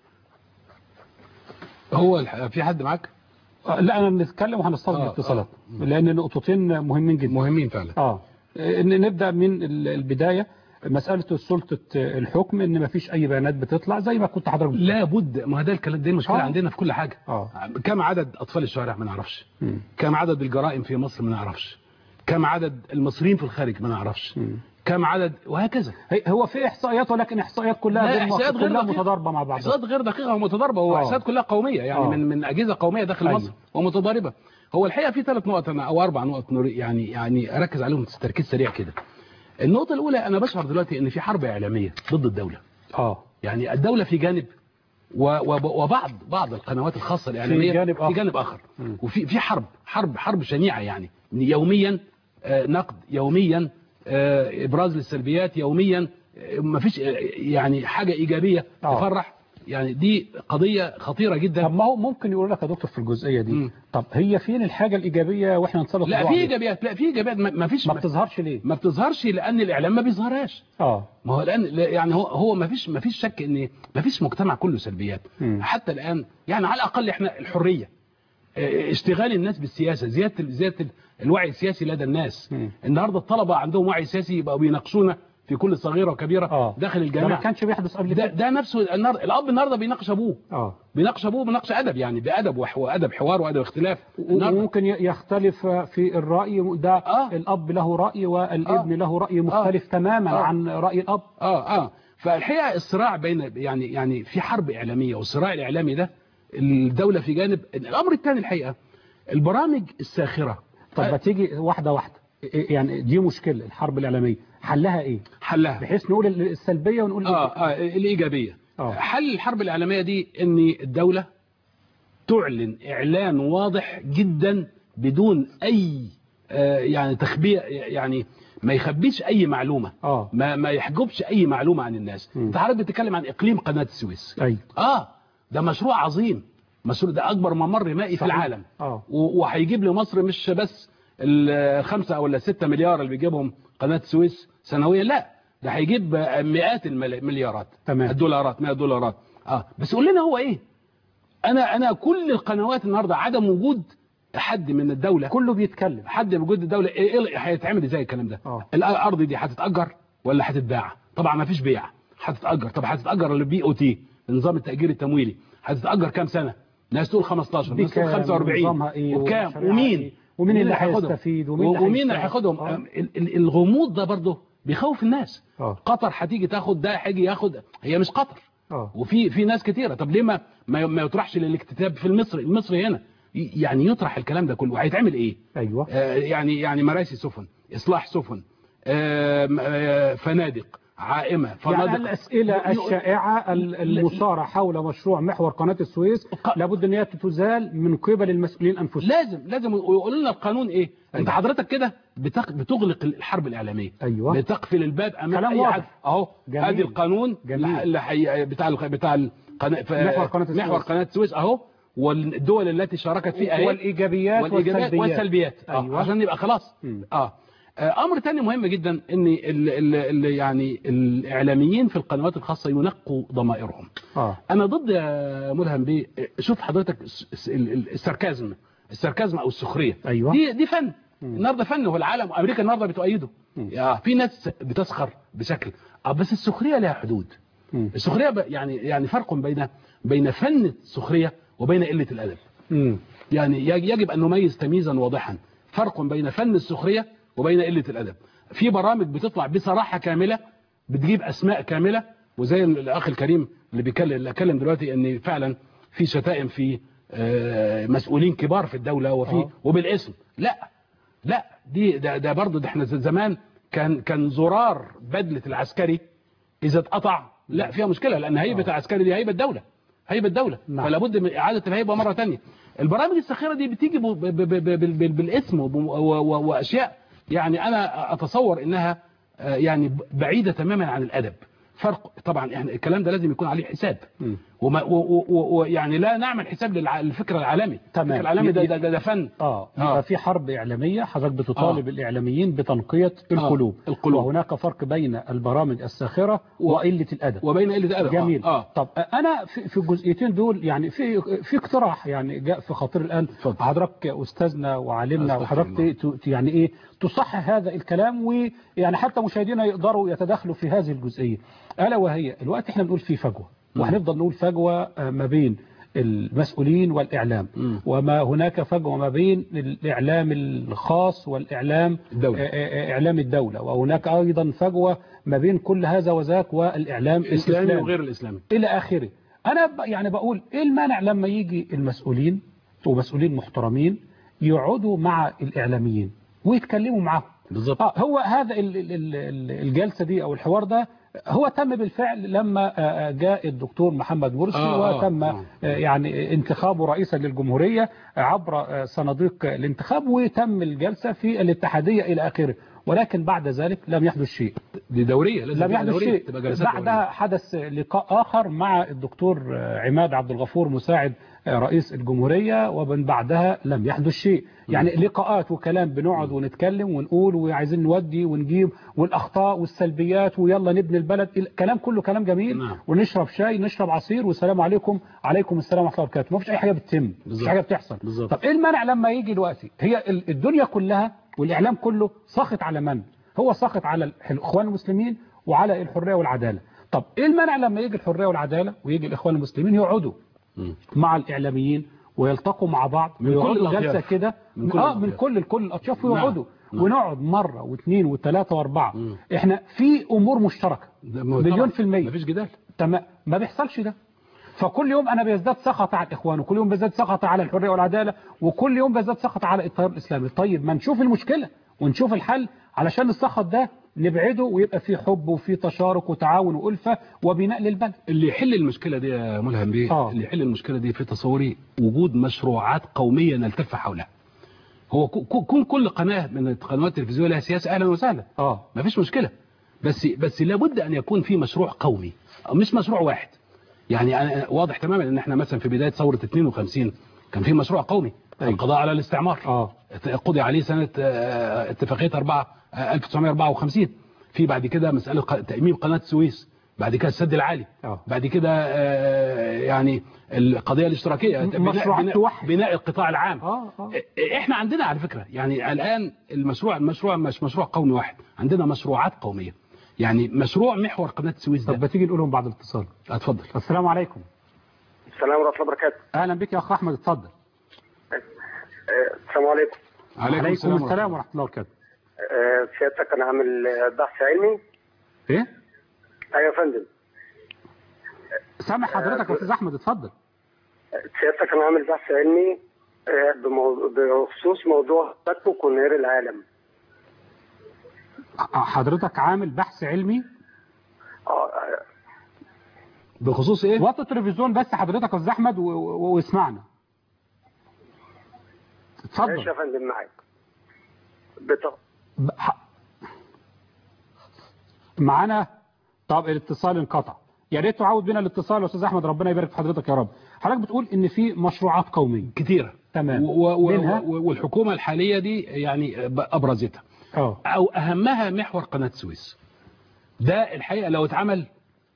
[SPEAKER 2] هو الح- في حد معاك
[SPEAKER 1] آه، لا أنا نتكلم وهنستضيف
[SPEAKER 2] آه،
[SPEAKER 1] الاتصالات لأن نقطتين مهمين جدا
[SPEAKER 2] مهمين فعلا
[SPEAKER 1] اه إن نبدأ من ال- البداية مسألة سلطة الحكم ان مفيش اي بيانات بتطلع زي ما كنت حضرتك بتقول.
[SPEAKER 2] لا بد ما ده الكلام دي المشكله
[SPEAKER 1] آه.
[SPEAKER 2] عندنا في كل حاجه
[SPEAKER 1] اه
[SPEAKER 2] كم عدد اطفال الشوارع ما نعرفش
[SPEAKER 1] مم.
[SPEAKER 2] كم عدد الجرائم في مصر ما نعرفش كم عدد المصريين في الخارج ما نعرفش
[SPEAKER 1] مم.
[SPEAKER 2] كم عدد وهكذا
[SPEAKER 1] هي- هو في احصائيات ولكن احصائيات كلها
[SPEAKER 2] لا
[SPEAKER 1] غير
[SPEAKER 2] احصائيات غير
[SPEAKER 1] كلها
[SPEAKER 2] دقيقة.
[SPEAKER 1] متضاربة مع بعضها
[SPEAKER 2] احصائيات غير دقيقه ومتضاربه هو
[SPEAKER 1] آه.
[SPEAKER 2] احصائيات كلها قوميه يعني
[SPEAKER 1] آه.
[SPEAKER 2] من من اجهزه قوميه داخل
[SPEAKER 1] أيوة.
[SPEAKER 2] مصر ومتضاربه هو الحقيقه في ثلاث نقط أنا او اربع نقط نري- يعني يعني اركز عليهم تركيز سريع كده النقطه الاولى انا بشعر دلوقتي ان في حرب اعلاميه ضد الدوله
[SPEAKER 1] اه
[SPEAKER 2] يعني الدوله في جانب و- وب- وبعض بعض القنوات الخاصه الاعلاميه
[SPEAKER 1] جانب آخر.
[SPEAKER 2] في جانب اخر
[SPEAKER 1] مم.
[SPEAKER 2] وفي في حرب حرب حرب شنيعه يعني يوميا آه، نقد يوميا آه، ابراز للسلبيات يوميا ما فيش يعني حاجه ايجابيه
[SPEAKER 1] آه.
[SPEAKER 2] تفرح يعني دي قضيه خطيره جدا
[SPEAKER 1] طب ما هو ممكن يقول لك يا دكتور في الجزئية دي
[SPEAKER 2] مم.
[SPEAKER 1] طب هي فين الحاجة الإيجابية واحنا نسلط
[SPEAKER 2] لا
[SPEAKER 1] الضوء
[SPEAKER 2] في
[SPEAKER 1] عليها؟
[SPEAKER 2] ايجابيات لا في ايجابيات ما ما فيش
[SPEAKER 1] ما بتظهرش ليه
[SPEAKER 2] ما بتظهرش لان الاعلام ما بيظهرهاش
[SPEAKER 1] اه
[SPEAKER 2] ما هو الان لا- يعني هو هو ما فيش ما فيش شك ان ما فيش مجتمع كله سلبيات
[SPEAKER 1] مم.
[SPEAKER 2] حتى الان يعني على الاقل احنا الحريه اه، اشتغال الناس بالسياسه زياده ال- زياده ال- الوعي السياسي لدى الناس
[SPEAKER 1] مم.
[SPEAKER 2] النهارده الطلبه عندهم وعي سياسي يبقوا بيناقشونا في كل صغيره وكبيره
[SPEAKER 1] اه
[SPEAKER 2] داخل
[SPEAKER 1] ده ما
[SPEAKER 2] الجامعه
[SPEAKER 1] كانش بيحدث قبل
[SPEAKER 2] ده,
[SPEAKER 1] كده
[SPEAKER 2] ده نفسه النهارده الاب النهارده بيناقش ابوه
[SPEAKER 1] اه
[SPEAKER 2] بيناقش ابوه بنقش ادب يعني بادب وح- وادب حوار وادب اختلاف النهاردة
[SPEAKER 1] وممكن ي- يختلف في الرأي ده
[SPEAKER 2] آه.
[SPEAKER 1] الأب له رأي والابن
[SPEAKER 2] آه.
[SPEAKER 1] له رأي مختلف تماما
[SPEAKER 2] آه.
[SPEAKER 1] عن رأي الأب
[SPEAKER 2] اه اه فالحقيقه الصراع بين يعني يعني في حرب اعلاميه والصراع الاعلامي ده الدوله في جانب الامر الثاني الحقيقه البرامج الساخره
[SPEAKER 1] طب ما تيجي واحدة واحدة إيه- يعني دي مشكلة الحرب الإعلامية حلها إيه
[SPEAKER 2] حلها
[SPEAKER 1] بحيث نقول السلبية ونقول
[SPEAKER 2] اه, آه الايجابيه
[SPEAKER 1] آه.
[SPEAKER 2] حل الحرب الاعلاميه دي ان الدوله تعلن اعلان واضح جدا بدون اي آه، يعني تخبيه يعني ما يخبيش اي معلومه
[SPEAKER 1] اه
[SPEAKER 2] ما ما يحجبش اي معلومه عن الناس انت حضرتك بتتكلم عن اقليم قناه السويس
[SPEAKER 1] ايوه
[SPEAKER 2] اه ده مشروع عظيم مشروع ده اكبر ممر مائي في
[SPEAKER 1] صحيح.
[SPEAKER 2] العالم
[SPEAKER 1] اه
[SPEAKER 2] و- وهيجيب لمصر مش بس الخمسة او الستة مليار اللي بيجيبهم قناة السويس سنويا لا ده هيجيب مئات المليارات
[SPEAKER 1] تمام.
[SPEAKER 2] الدولارات 100 دولارات اه بس قول لنا هو ايه انا انا كل القنوات النهارده عدم وجود حد من الدولة
[SPEAKER 1] كله بيتكلم
[SPEAKER 2] حد من وجود الدولة ايه إيه هيتعمل ازاي الكلام ده
[SPEAKER 1] اه
[SPEAKER 2] الارض دي هتتأجر ولا هتتباع طبعا ما فيش بيع هتتأجر طب هتتأجر البي او تي نظام التأجير التمويلي هتتأجر كام سنة ناس تقول 15 ناس تقول
[SPEAKER 1] بكام
[SPEAKER 2] 45
[SPEAKER 1] ونظامها إيه
[SPEAKER 2] وبكام
[SPEAKER 1] والشريعة
[SPEAKER 2] ومين
[SPEAKER 1] إيه ومين اللي
[SPEAKER 2] هياخدهم؟
[SPEAKER 1] هيستفيد ومين اللي
[SPEAKER 2] ومين اللي
[SPEAKER 1] هيشتغل؟
[SPEAKER 2] هياخدهم
[SPEAKER 1] آه.
[SPEAKER 2] ال- ال- الغموض ده برضه بيخوف الناس
[SPEAKER 1] اه
[SPEAKER 2] قطر هتيجي تاخد ده هيجي ياخد هي مش قطر
[SPEAKER 1] اه
[SPEAKER 2] وفي في ناس كتيره طب ليه ما ما ما يطرحش للاكتتاب في المصري المصري هنا ي- يعني يطرح الكلام ده كله وهيتعمل ايه
[SPEAKER 1] ايوه
[SPEAKER 2] آه يعني يعني مراسي سفن اصلاح سفن آه م- آه فنادق عائمه
[SPEAKER 1] يعني
[SPEAKER 2] فنادق
[SPEAKER 1] الأسئلة الشائعة ال- المثارة حول مشروع محور قناة السويس لابد أن هي تزال من قبل المسؤولين أنفسهم
[SPEAKER 2] لازم لازم يقولوا لنا القانون ايه انت حضرتك كده بتق- بتغلق الحرب الاعلاميه
[SPEAKER 1] أيوة.
[SPEAKER 2] بتقفل الباب امام
[SPEAKER 1] كلام
[SPEAKER 2] اي
[SPEAKER 1] واضح.
[SPEAKER 2] حد اهو
[SPEAKER 1] جميل.
[SPEAKER 2] ادي القانون
[SPEAKER 1] جميل.
[SPEAKER 2] اللي حي... بتاع الق- بتاع القناه ف-
[SPEAKER 1] محور قناة السويس.
[SPEAKER 2] محور قناه السويس اهو والدول التي شاركت فيه اهي
[SPEAKER 1] والإيجابيات
[SPEAKER 2] والايجابيات
[SPEAKER 1] والسلبيات.
[SPEAKER 2] والسلبيات آه.
[SPEAKER 1] أيوة.
[SPEAKER 2] عشان يبقى خلاص
[SPEAKER 1] مم.
[SPEAKER 2] اه آه، امر تاني مهم جدا ان ال ال ال يعني الاعلاميين في القنوات الخاصه ينقوا ضمائرهم
[SPEAKER 1] اه
[SPEAKER 2] انا ضد يا ملهم بيه شوف حضرتك الس- الس- ال- ال- الساركازم الساركازم او السخريه
[SPEAKER 1] أيوة.
[SPEAKER 2] دي دي فن النهارده فن هو العالم امريكا النهارده بتؤيده يا في ناس بتسخر بشكل اه بس السخريه لها حدود
[SPEAKER 1] مم.
[SPEAKER 2] السخريه ب- يعني يعني فرق بين بين فن السخريه وبين قله الادب
[SPEAKER 1] مم.
[SPEAKER 2] يعني يج- يجب ان نميز تمييزا واضحا فرق بين فن السخريه وبين قله الادب في برامج بتطلع بصراحه كامله بتجيب اسماء كامله وزي الاخ الكريم اللي بيكلم اللي اتكلم دلوقتي ان فعلا في شتائم في آه، مسؤولين كبار في الدوله وفي
[SPEAKER 1] آه.
[SPEAKER 2] وبالاسم لا لا دي ده, ده برضه ده احنا زمان كان كان زرار بدله العسكري اذا اتقطع لا فيها مشكله لان هيبه العسكري دي هيبه الدوله هيبه الدوله
[SPEAKER 1] نعم.
[SPEAKER 2] فلا بد من اعاده الهيبه مره ثانيه البرامج الساخره دي بتيجي ب- ب- ب- ب- بال- بال- بالاسم وب- و- و- واشياء يعني انا اتصور انها آه، يعني ب- بعيده تماما عن الادب فرق طبعا يعني الكلام ده لازم يكون عليه حساب
[SPEAKER 1] مم.
[SPEAKER 2] وما و- و- و- ويعني لا نعمل حساب للع- للفكر العالمي
[SPEAKER 1] تمام.
[SPEAKER 2] الفكر العالمي ده ده, ده, ده فن
[SPEAKER 1] اه
[SPEAKER 2] آه.
[SPEAKER 1] يبقى في حرب إعلامية حضرتك بتطالب
[SPEAKER 2] آه.
[SPEAKER 1] الإعلاميين بتنقية القلوب
[SPEAKER 2] القلوب.
[SPEAKER 1] وهناك فرق بين البرامج الساخرة
[SPEAKER 2] و-
[SPEAKER 1] وقلة الأدب
[SPEAKER 2] وبين قله الادب
[SPEAKER 1] جميل
[SPEAKER 2] اه, آه.
[SPEAKER 1] طب انا في في الجزئيتين دول يعني في في اقتراح يعني جاء في خاطري الان
[SPEAKER 2] اتفضل.
[SPEAKER 1] حضرتك استاذنا وعالمنا
[SPEAKER 2] أستغفر
[SPEAKER 1] وحضرتك ت- ت- يعني ايه تصحح هذا الكلام ويعني حتى مشاهدينا يقدروا يتدخلوا في هذه الجزئيه الا وهي الوقت احنا بنقول في فجوه وهنفضل نقول فجوه آه، ما بين المسؤولين والإعلام
[SPEAKER 2] مم.
[SPEAKER 1] وما هناك فجوة ما بين الإعلام الخاص والإعلام
[SPEAKER 2] الدولة.
[SPEAKER 1] آه، آه، إعلام الدولة وهناك أيضا فجوة ما بين كل هذا وذاك والإعلام
[SPEAKER 2] الاسلامي
[SPEAKER 1] الإسلامي
[SPEAKER 2] وغير الاسلامي
[SPEAKER 1] الى اخره انا ب- يعني بقول ايه المانع لما يجي المسؤولين ومسؤولين محترمين يقعدوا مع الاعلاميين ويتكلموا معاهم
[SPEAKER 2] بالظبط
[SPEAKER 1] آه هو هذا ال- ال- ال- ال- الجلسه دي او الحوار ده هو تم بالفعل لما آه، آه، جاء الدكتور محمد مرسي
[SPEAKER 2] آه، آه،
[SPEAKER 1] وتم
[SPEAKER 2] آه.
[SPEAKER 1] آه، يعني انتخابه رئيسا للجمهوريه عبر آه، صناديق الانتخاب وتم الجلسه في الاتحاديه الى اخره ولكن بعد ذلك لم يحدث شيء
[SPEAKER 2] دي دوريه لازم
[SPEAKER 1] لم
[SPEAKER 2] تبقى
[SPEAKER 1] يحدث
[SPEAKER 2] دورية،
[SPEAKER 1] شيء
[SPEAKER 2] تبقى جلسات
[SPEAKER 1] بعدها
[SPEAKER 2] دورية.
[SPEAKER 1] حدث لقاء آخر مع الدكتور عماد عبد الغفور مساعد رئيس الجمهورية ومن بعدها لم يحدث شيء يعني لقاءات وكلام بنقعد ونتكلم ونقول وعايزين نودي ونجيب والأخطاء والسلبيات ويلا نبني البلد الكلام كله كلام جميل
[SPEAKER 2] نعم.
[SPEAKER 1] ونشرب شاي نشرب عصير والسلام عليكم عليكم السلام ورحمة الله وبركاته ما فيش أي حاجة بتتم مفيش
[SPEAKER 2] بالظبط.
[SPEAKER 1] حاجة بتحصل
[SPEAKER 2] بالظبط.
[SPEAKER 1] طب إيه المانع لما يجي دلوقتي هي ال- الدنيا كلها والإعلام كله ساخط على من هو ساخط على الإخوان المسلمين وعلى الحرية والعدالة طب إيه المانع لما يجي الحرية والعدالة ويجي الإخوان المسلمين يقعدوا
[SPEAKER 2] مم.
[SPEAKER 1] مع الإعلاميين ويلتقوا مع بعض
[SPEAKER 2] من كل
[SPEAKER 1] ويقعدوا
[SPEAKER 2] الأطياف.
[SPEAKER 1] جلسة كده
[SPEAKER 2] من كل
[SPEAKER 1] اه من
[SPEAKER 2] الأطياف.
[SPEAKER 1] كل كل الأطياف
[SPEAKER 2] نعم.
[SPEAKER 1] ويقعدوا
[SPEAKER 2] نعم.
[SPEAKER 1] ونقعد مرة واثنين وثلاثة وأربعة
[SPEAKER 2] مم.
[SPEAKER 1] احنا في أمور مشتركة
[SPEAKER 2] ده ما-
[SPEAKER 1] مليون
[SPEAKER 2] طبعاً.
[SPEAKER 1] في المية
[SPEAKER 2] مفيش جدال
[SPEAKER 1] تمام ما بيحصلش ده فكل يوم انا بيزداد سخط على الاخوان وكل يوم بيزداد سخط على الحريه والعداله وكل يوم بيزداد سخط على التيار الاسلامي طيب ما نشوف المشكله ونشوف الحل علشان السخط ده نبعده ويبقى فيه حب وفيه تشارك وتعاون والفه وبناء للبلد
[SPEAKER 2] اللي يحل المشكله دي يا ملهم بيه
[SPEAKER 1] آه.
[SPEAKER 2] اللي يحل المشكله دي في تصوري وجود مشروعات قوميه نلتف حولها هو كو- كو- كون كل قناه من القنوات التلفزيونيه لها سياسه اهلا وسهلا
[SPEAKER 1] اه
[SPEAKER 2] ما فيش مشكله بس بس لابد ان يكون في مشروع قومي أو مش مشروع واحد يعني أنا واضح تماما ان احنا مثلا في بدايه ثوره 52 كان في مشروع قومي القضاء على الاستعمار
[SPEAKER 1] اه
[SPEAKER 2] قضي عليه سنه آه، اتفاقيه 4 آه، 1954 في بعد كده مساله ق- تاميم قناه السويس بعد كده السد العالي
[SPEAKER 1] آه.
[SPEAKER 2] بعد كده آه، يعني القضيه الاشتراكيه
[SPEAKER 1] م-
[SPEAKER 2] بناء,
[SPEAKER 1] مشروعات
[SPEAKER 2] بناء,
[SPEAKER 1] توحد.
[SPEAKER 2] بناء القطاع العام
[SPEAKER 1] اه اه
[SPEAKER 2] احنا عندنا على فكره يعني الان المشروع المشروع مش مشروع قومي واحد عندنا مشروعات قوميه يعني مشروع محور قناه السويس
[SPEAKER 1] طب
[SPEAKER 2] ده
[SPEAKER 1] ما تيجي نقولهم بعد الاتصال
[SPEAKER 2] اتفضل
[SPEAKER 1] السلام عليكم
[SPEAKER 11] السلام ورحمه الله وبركاته
[SPEAKER 1] اهلا بك يا اخ احمد اتفضل
[SPEAKER 11] آه، السلام عليكم
[SPEAKER 1] عليكم السلام ورحمه الله وبركاته
[SPEAKER 11] آه، سيادتك انا عامل آه، بحث علمي
[SPEAKER 1] ايه
[SPEAKER 11] ايوه يا فندم
[SPEAKER 1] سامع حضرتك يا استاذ احمد اتفضل
[SPEAKER 11] سيادتك انا عامل بحث علمي آه، بمو- بخصوص موضوع تكوك ونهر العالم
[SPEAKER 1] ح- حضرتك عامل بحث علمي
[SPEAKER 11] اه آه،
[SPEAKER 2] بخصوص ايه
[SPEAKER 1] وطي التلفزيون بس حضرتك يا استاذ احمد و- و- واسمعنا
[SPEAKER 11] ماشي
[SPEAKER 1] اتفضل
[SPEAKER 11] يا فندم معاك بت-
[SPEAKER 1] ب- ح- معانا طب الاتصال انقطع يا ريت تعود بنا الاتصال يا استاذ احمد ربنا يبارك في حضرتك يا رب حضرتك بتقول ان في مشروعات قوميه
[SPEAKER 2] كتيره
[SPEAKER 1] تمام
[SPEAKER 2] و- و-
[SPEAKER 1] منها
[SPEAKER 2] و- والحكومه الحاليه دي يعني ابرزتها
[SPEAKER 1] اه
[SPEAKER 2] او اهمها محور قناه السويس ده الحقيقه لو اتعمل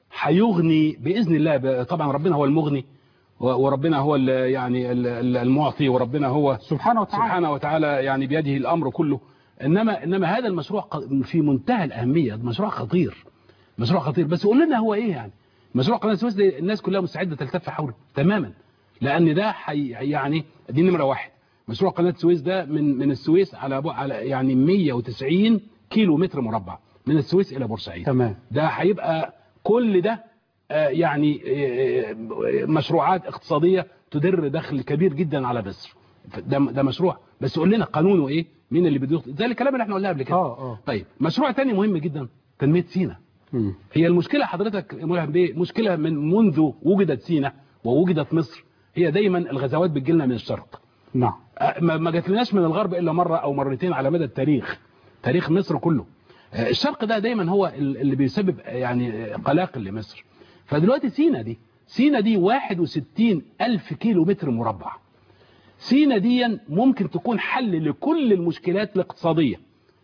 [SPEAKER 2] هيغني باذن الله ب- طبعا ربنا هو المغني و- وربنا هو ال- يعني ال- ال- المعطي وربنا هو
[SPEAKER 1] سبحانه وتعالى
[SPEAKER 2] سبحانه وتعالى يعني بيده الامر كله انما انما هذا المشروع ق- في منتهى الاهميه مشروع خطير مشروع خطير بس قول لنا هو ايه يعني مشروع قناه السويس ده الناس كلها مستعده تلتف حوله تماما لان ده حي يعني دي نمره واحد مشروع قناه السويس ده من من السويس على بو- على يعني 190 كيلو متر مربع من السويس الى بورسعيد
[SPEAKER 1] تمام
[SPEAKER 2] ده هيبقى كل ده آه، يعني آه، آه، مشروعات اقتصاديه تدر دخل كبير جدا على مصر ده ده مشروع بس قول لنا قانونه ايه مين اللي بده زي الكلام اللي احنا قلناه قبل كده
[SPEAKER 1] اه اه
[SPEAKER 2] طيب مشروع تاني مهم جدا تنميه سينا
[SPEAKER 1] مم.
[SPEAKER 2] هي المشكله حضرتك يا ملهم بيه مشكله من منذ وجدت سينا ووجدت مصر هي دايما الغزوات بتجيلنا من الشرق
[SPEAKER 1] نعم
[SPEAKER 2] أه، ما ما جاتلناش من الغرب الا مره او مرتين على مدى التاريخ تاريخ مصر كله أه، الشرق ده دايما هو ال- اللي بيسبب أه، يعني أه، قلاقل لمصر فدلوقتي سينا دي سينا دي 61 ألف كيلو متر مربع سينا دي ممكن تكون حل لكل المشكلات الاقتصادية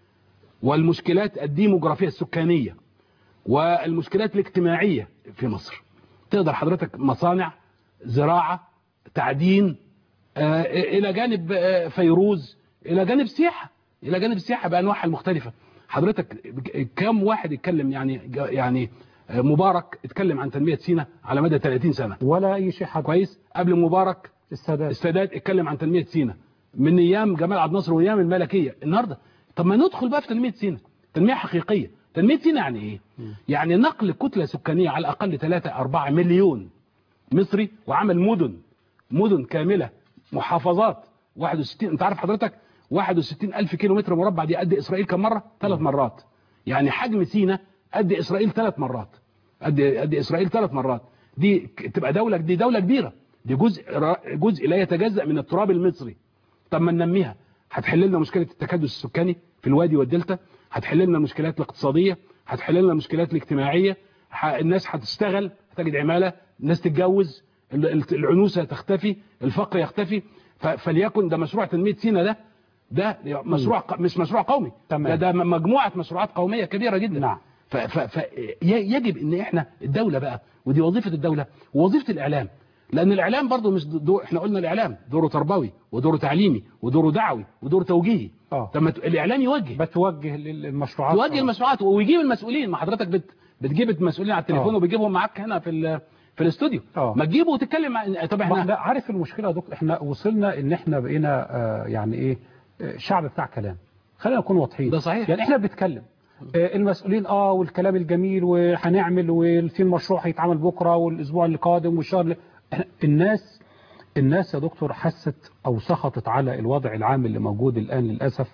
[SPEAKER 2] والمشكلات الديموغرافية السكانية والمشكلات الاجتماعية في مصر تقدر حضرتك مصانع زراعة تعدين آه، الى جانب آه، فيروز الى جانب سياحه الى جانب السياحه بانواعها المختلفه حضرتك كم واحد اتكلم يعني يعني آه، مبارك اتكلم عن تنميه سينا على مدى 30 سنه
[SPEAKER 1] ولا اي شيء حد
[SPEAKER 2] كويس قبل مبارك
[SPEAKER 1] السادات
[SPEAKER 2] السادات اتكلم عن تنميه سينا من ايام جمال عبد الناصر وايام الملكيه النهارده طب ما ندخل بقى في تنميه سينا تنميه حقيقيه تنميه سينا يعني ايه يعني نقل كتله سكانيه على الاقل 3 4 مليون مصري وعمل مدن مدن كامله محافظات 61 انت عارف حضرتك 61 الف كيلو متر مربع دي قد اسرائيل كم مره ثلاث مرات يعني حجم سينا قد اسرائيل ثلاث مرات قد قد اسرائيل ثلاث مرات دي ك- تبقى دوله دي دوله كبيره دي جزء را- جزء لا يتجزا من التراب المصري طب ما ننميها هتحل لنا مشكله التكدس السكاني في الوادي والدلتا هتحل لنا المشكلات الاقتصاديه هتحل لنا المشكلات الاجتماعيه ح- الناس هتشتغل هتجد عماله الناس تتجوز ال- ال- العنوسه تختفي الفقر يختفي ف- فليكن ده مشروع تنميه سينا ده ده مشروع ق- مش مشروع قومي
[SPEAKER 1] تمام.
[SPEAKER 2] ده ده م- مجموعه مشروعات قوميه كبيره جدا
[SPEAKER 1] نعم.
[SPEAKER 2] ف ف ف ي- يجب ان احنا الدوله بقى ودي وظيفه الدوله ووظيفه الاعلام لان الاعلام برضه مش دور احنا قلنا الاعلام دوره تربوي ودوره تعليمي ودوره دعوي ودوره توجيهي
[SPEAKER 1] اه
[SPEAKER 2] طب ما ت- الاعلام يوجه
[SPEAKER 1] بتوجه للمشروعات
[SPEAKER 2] توجه المشروعات ويجيب المسؤولين ما حضرتك بت بتجيب المسؤولين على التليفون
[SPEAKER 1] آه.
[SPEAKER 2] وبتجيبهم معاك هنا في ال- في الاستوديو
[SPEAKER 1] آه.
[SPEAKER 2] ما تجيبه وتتكلم مع طب
[SPEAKER 1] ما
[SPEAKER 2] احنا
[SPEAKER 1] احنا عارف المشكله يا دكتور احنا وصلنا ان احنا بقينا آه يعني ايه آه، شعب بتاع كلام خلينا نكون واضحين
[SPEAKER 2] ده صحيح.
[SPEAKER 1] يعني احنا بنتكلم آه، المسؤولين اه والكلام الجميل وهنعمل وفي المشروع هيتعمل بكره والاسبوع اللي قادم والشهر اللي إحنا- الناس الناس يا دكتور حست او سخطت على الوضع العام اللي موجود الان للاسف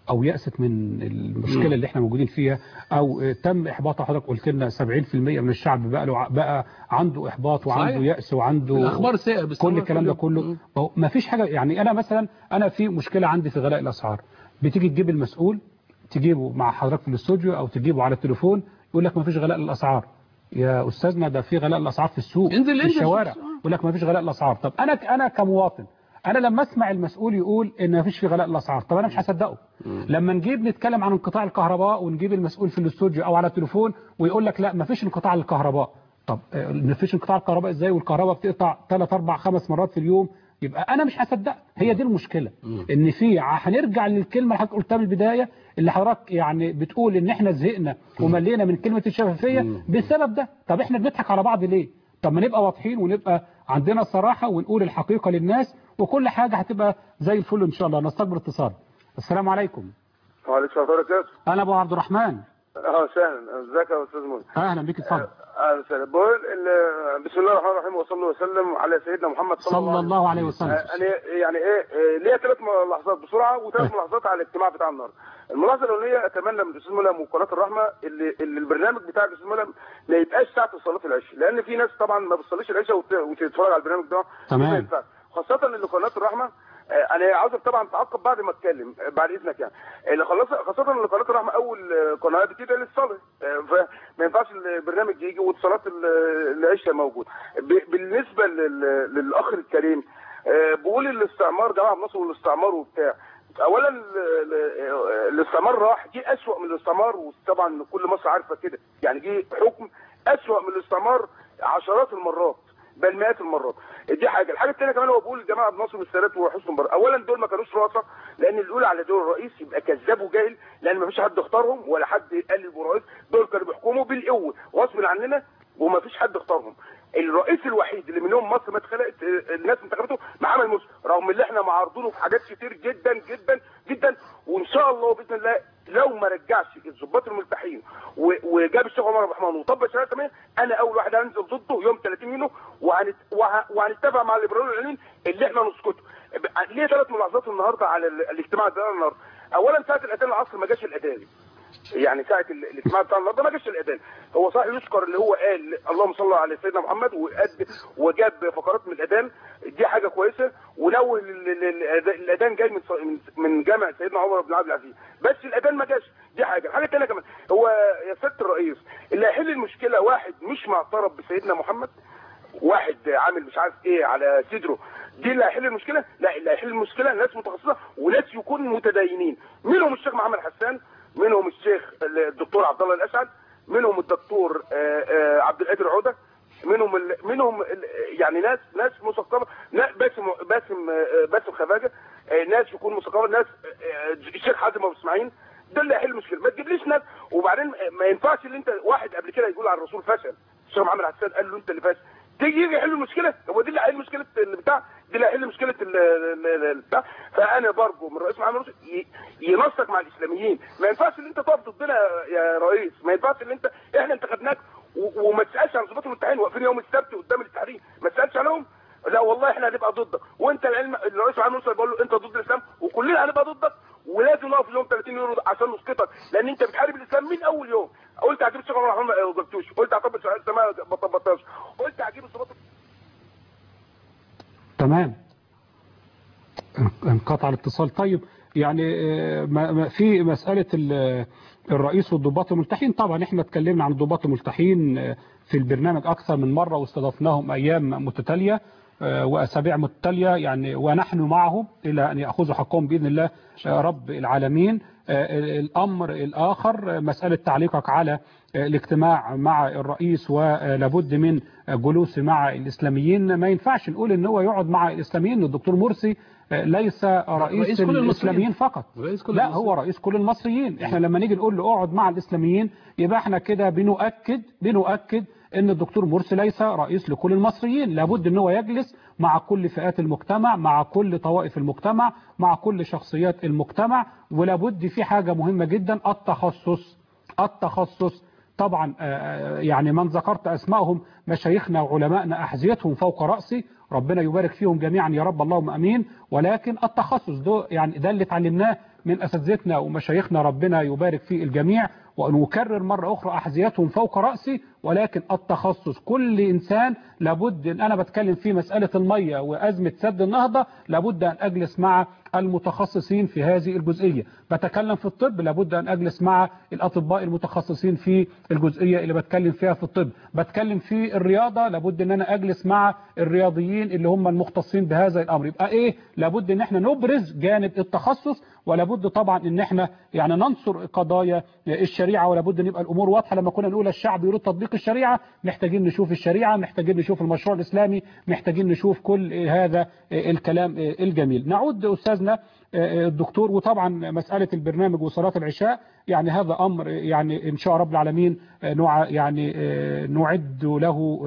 [SPEAKER 1] او يأست من المشكله اللي احنا موجودين فيها او آه، تم احباط حضرتك قلت لنا 70% من الشعب بقى له بقى عنده احباط وعنده
[SPEAKER 2] صحيح.
[SPEAKER 1] يأس وعنده
[SPEAKER 2] الأخبار سيئة باستمرار
[SPEAKER 1] كل الكلام ده
[SPEAKER 2] كل يوم.
[SPEAKER 1] كله ما فيش حاجه يعني انا مثلا انا في مشكله عندي في غلاء الاسعار بتيجي تجيب المسؤول تجيبه مع حضرتك في الاستوديو او تجيبه على التليفون يقول لك ما فيش غلاء للاسعار يا استاذنا ده في غلاء الاسعار في السوق
[SPEAKER 2] انزل-
[SPEAKER 1] في
[SPEAKER 2] انزل
[SPEAKER 1] الشوارع
[SPEAKER 2] شوف.
[SPEAKER 1] يقول لك ما فيش غلاء الاسعار طب انا انا كمواطن انا لما اسمع المسؤول يقول ان ما فيش في غلاء الاسعار طب انا مش هصدقه لما نجيب نتكلم عن انقطاع الكهرباء ونجيب المسؤول في الاستوديو او على التليفون ويقول لك لا ما فيش انقطاع للكهرباء طب آه، ما فيش انقطاع الكهرباء ازاي والكهرباء بتقطع 3 4 5 مرات في اليوم يبقى انا مش هصدق هي دي المشكله ان في ع- هنرجع للكلمه اللي حضرتك قلتها من البدايه اللي حضرتك يعني بتقول ان احنا زهقنا وملينا من كلمه الشفافيه بسبب ده طب احنا بنضحك على بعض ليه طب ما نبقى واضحين ونبقى عندنا صراحه ونقول الحقيقه للناس وكل حاجه هتبقى زي الفل ان شاء الله نستقبل اتصال السلام عليكم
[SPEAKER 12] وعليكم السلام ورحمة الله وبركاته.
[SPEAKER 1] انا ابو عبد الرحمن
[SPEAKER 12] اه سهلا ازيك يا استاذ منى
[SPEAKER 1] اهلا بيك اتفضل
[SPEAKER 12] اهلا وسهلا بقول ال- بسم الله الرحمن الرحيم وصلى وسلم على سيدنا محمد صلى,
[SPEAKER 1] صلى الله عليه وسلم
[SPEAKER 12] آه، انا يعني ايه آه، ليا ثلاث ملاحظات بسرعه وثلاث ملاحظات على الاجتماع بتاع النهارده. الملاحظه الاولانيه اتمنى من الاستاذ ملهم وقناه الرحمه اللي, اللي البرنامج بتاع الاستاذ ملهم ما يبقاش ساعه صلاه العشاء لان في ناس طبعا ما بتصليش العشاء وت- وتتفرج على البرنامج ده
[SPEAKER 1] تمام.
[SPEAKER 12] ما ينفعش. خاصة اللي قناة الرحمة آه، انا عاوزك طبعا تعقب بعد ما اتكلم آه، بعد اذنك يعني اللي خلص خاصة اللي قناة الرحمة اول آه، قناة بتدعي للصلاة آه، فما ينفعش البرنامج يجي وصلاة ال- العشاء موجود ب- بالنسبة لل- للاخ الكريم آه، بقول الاستعمار جماعة مصر والاستعمار وبتاع اولا ال- ال- الاستعمار راح جه اسوأ من الاستعمار وطبعا كل مصر عارفة كده يعني جه حكم اسوأ من الاستعمار عشرات المرات بل مئات المرات دي حاجه الحاجه الثانيه كمان هو بيقول الجماعه بنصر والسادات وحسن مبارك اولا دول ما كانوش رؤساء لان اللي يقول على دول الرئيس يبقى كذاب وجاهل لان ما فيش حد اختارهم ولا حد قال يبقوا رئيس دول كانوا بيحكموا بالقوه غصب عننا وما فيش حد اختارهم الرئيس الوحيد اللي منهم مصر ما اتخلقت آه، الناس انتخبته محمد مرسي رغم اللي احنا معارضينه في حاجات كتير جدا جدا جدا وان شاء الله باذن الله لو ما رجعش الضباط الملتحين و- وجاب الشيخ عمر عبد الرحمن وطبق شهاده كمان انا اول واحد هنزل ضده يوم 30 يونيو وهنت... وه... وهنتفق مع الليبراليين العلميين اللي احنا نسكته ب- ليه ثلاث ملاحظات النهارده على ال- الاجتماع ده النهارده اولا ساعه الاذان العصر ما جاش الاذان يعني ساعه ال- الاجتماع بتاع النهارده ما جاش الاذان هو صحيح يذكر اللي هو قال اللهم صل على سيدنا محمد وقد وجاب فقرات من الاذان دي حاجه كويسه ونوه لل- لل- الاذان جاي من ص- من- من جامع سيدنا عمر بن عبد العزيز بس الاذان ما جاش دي حاجه الحاجه الثانيه كمان هو يا سياده الرئيس اللي هيحل المشكله واحد مش معترف بسيدنا محمد واحد عامل مش عارف ايه على صدره دي اللي هيحل المشكله لا اللي هيحل المشكله ناس متخصصه وناس يكونوا متدينين منهم الشيخ محمد حسان منهم الشيخ الدكتور عبد الله الاسعد منهم الدكتور آه، آه، عبد القادر عوده منهم ال... منهم ال... يعني ناس ناس مثقفه نا- باسم باسم آه، باسم خفاجه آه، ناس يكون مثقفه ناس آه، الشيخ حازم ابو اسماعيل ده اللي هيحل المشكله ما تجيبليش ناس وبعدين ما ينفعش اللي انت واحد قبل كده يقول على الرسول فشل الشيخ محمد حسان قال له انت اللي فاشل تيجي يجي يحل المشكله هو دي اللي هيحل مشكله البتاع دي اللي هيحل مشكله ال- ال- ال- البتاع فانا برجو من الرئيس محمد مرسي ي- ينسق مع الاسلاميين ما ينفعش ان انت تقف ضدنا يا رئيس ما ينفعش ان انت احنا انتخبناك و- وما تسالش عن ضباط المتحدين واقفين يوم السبت قدام التحرير ما تسالش عنهم لا والله احنا هنبقى ضدك وانت العلم الرئيس محمد مرسي بيقول له انت ضد الاسلام وكلنا هنبقى ضدك ولازم نقف يوم 30 يورو عشان نسقطك لان انت بتحارب الاسلام من اول يوم قلت هجيب الشيخ عمر محمد ما جبتوش قلت هطبق شهاده السماء ما طبقتهاش قلت هجيب الضباط
[SPEAKER 1] تمام انقطع الاتصال طيب يعني آه، ما- ما- في مسألة ال- الرئيس والضباط الملتحين طبعا احنا اتكلمنا عن الضباط الملتحين آه، في البرنامج أكثر من مرة واستضفناهم أيام متتالية آه، وأسابيع متتالية يعني ونحن معهم إلى أن يأخذوا حقهم بإذن الله آه، رب العالمين آه، الأمر الآخر آه، مسألة تعليقك على آه، الاجتماع مع الرئيس ولابد من جلوس مع الإسلاميين ما ينفعش نقول ان هو يقعد مع الإسلاميين الدكتور مرسي آه، ليس رئيس,
[SPEAKER 2] رئيس كل المصريين.
[SPEAKER 1] الإسلاميين فقط
[SPEAKER 2] رئيس كل
[SPEAKER 1] لا
[SPEAKER 2] المصريين.
[SPEAKER 1] هو رئيس كل المصريين احنا لما نيجي نقول له اقعد مع الإسلاميين يبقى احنا كده بنؤكد بنؤكد ان الدكتور مرسي ليس رئيس لكل المصريين لابد ان هو يجلس مع كل فئات المجتمع مع كل طوائف المجتمع مع كل شخصيات المجتمع ولابد في حاجة مهمة جدا التخصص التخصص طبعا آه، يعني من ذكرت أسمائهم مشايخنا وعلمائنا أحذيتهم فوق رأسي ربنا يبارك فيهم جميعا يا رب اللهم أمين ولكن التخصص ده يعني ده اللي اتعلمناه من اساتذتنا ومشايخنا ربنا يبارك في الجميع ونكرر مرة أخرى أحذيتهم فوق رأسي ولكن التخصص كل إنسان لابد أن أنا بتكلم في مسألة المية وأزمة سد النهضة لابد أن أجلس مع المتخصصين في هذه الجزئية بتكلم في الطب لابد أن أجلس مع الأطباء المتخصصين في الجزئية اللي بتكلم فيها في الطب بتكلم في الرياضة لابد أن أنا أجلس مع الرياضيين اللي هم المختصين بهذا الأمر يبقى إيه لابد أن احنا نبرز جانب التخصص ولابد طبعا أن احنا يعني ننصر قضايا الشريعة ولابد أن يبقى الأمور واضحة لما كنا نقول الشعب يريد تطبيق الشريعة محتاجين نشوف الشريعة محتاجين نشوف المشروع الإسلامي محتاجين نشوف كل هذا الكلام الجميل نعود أستاذنا الدكتور وطبعا مسألة البرنامج وصلاة العشاء يعني هذا أمر يعني إن شاء رب العالمين نوع يعني نعد له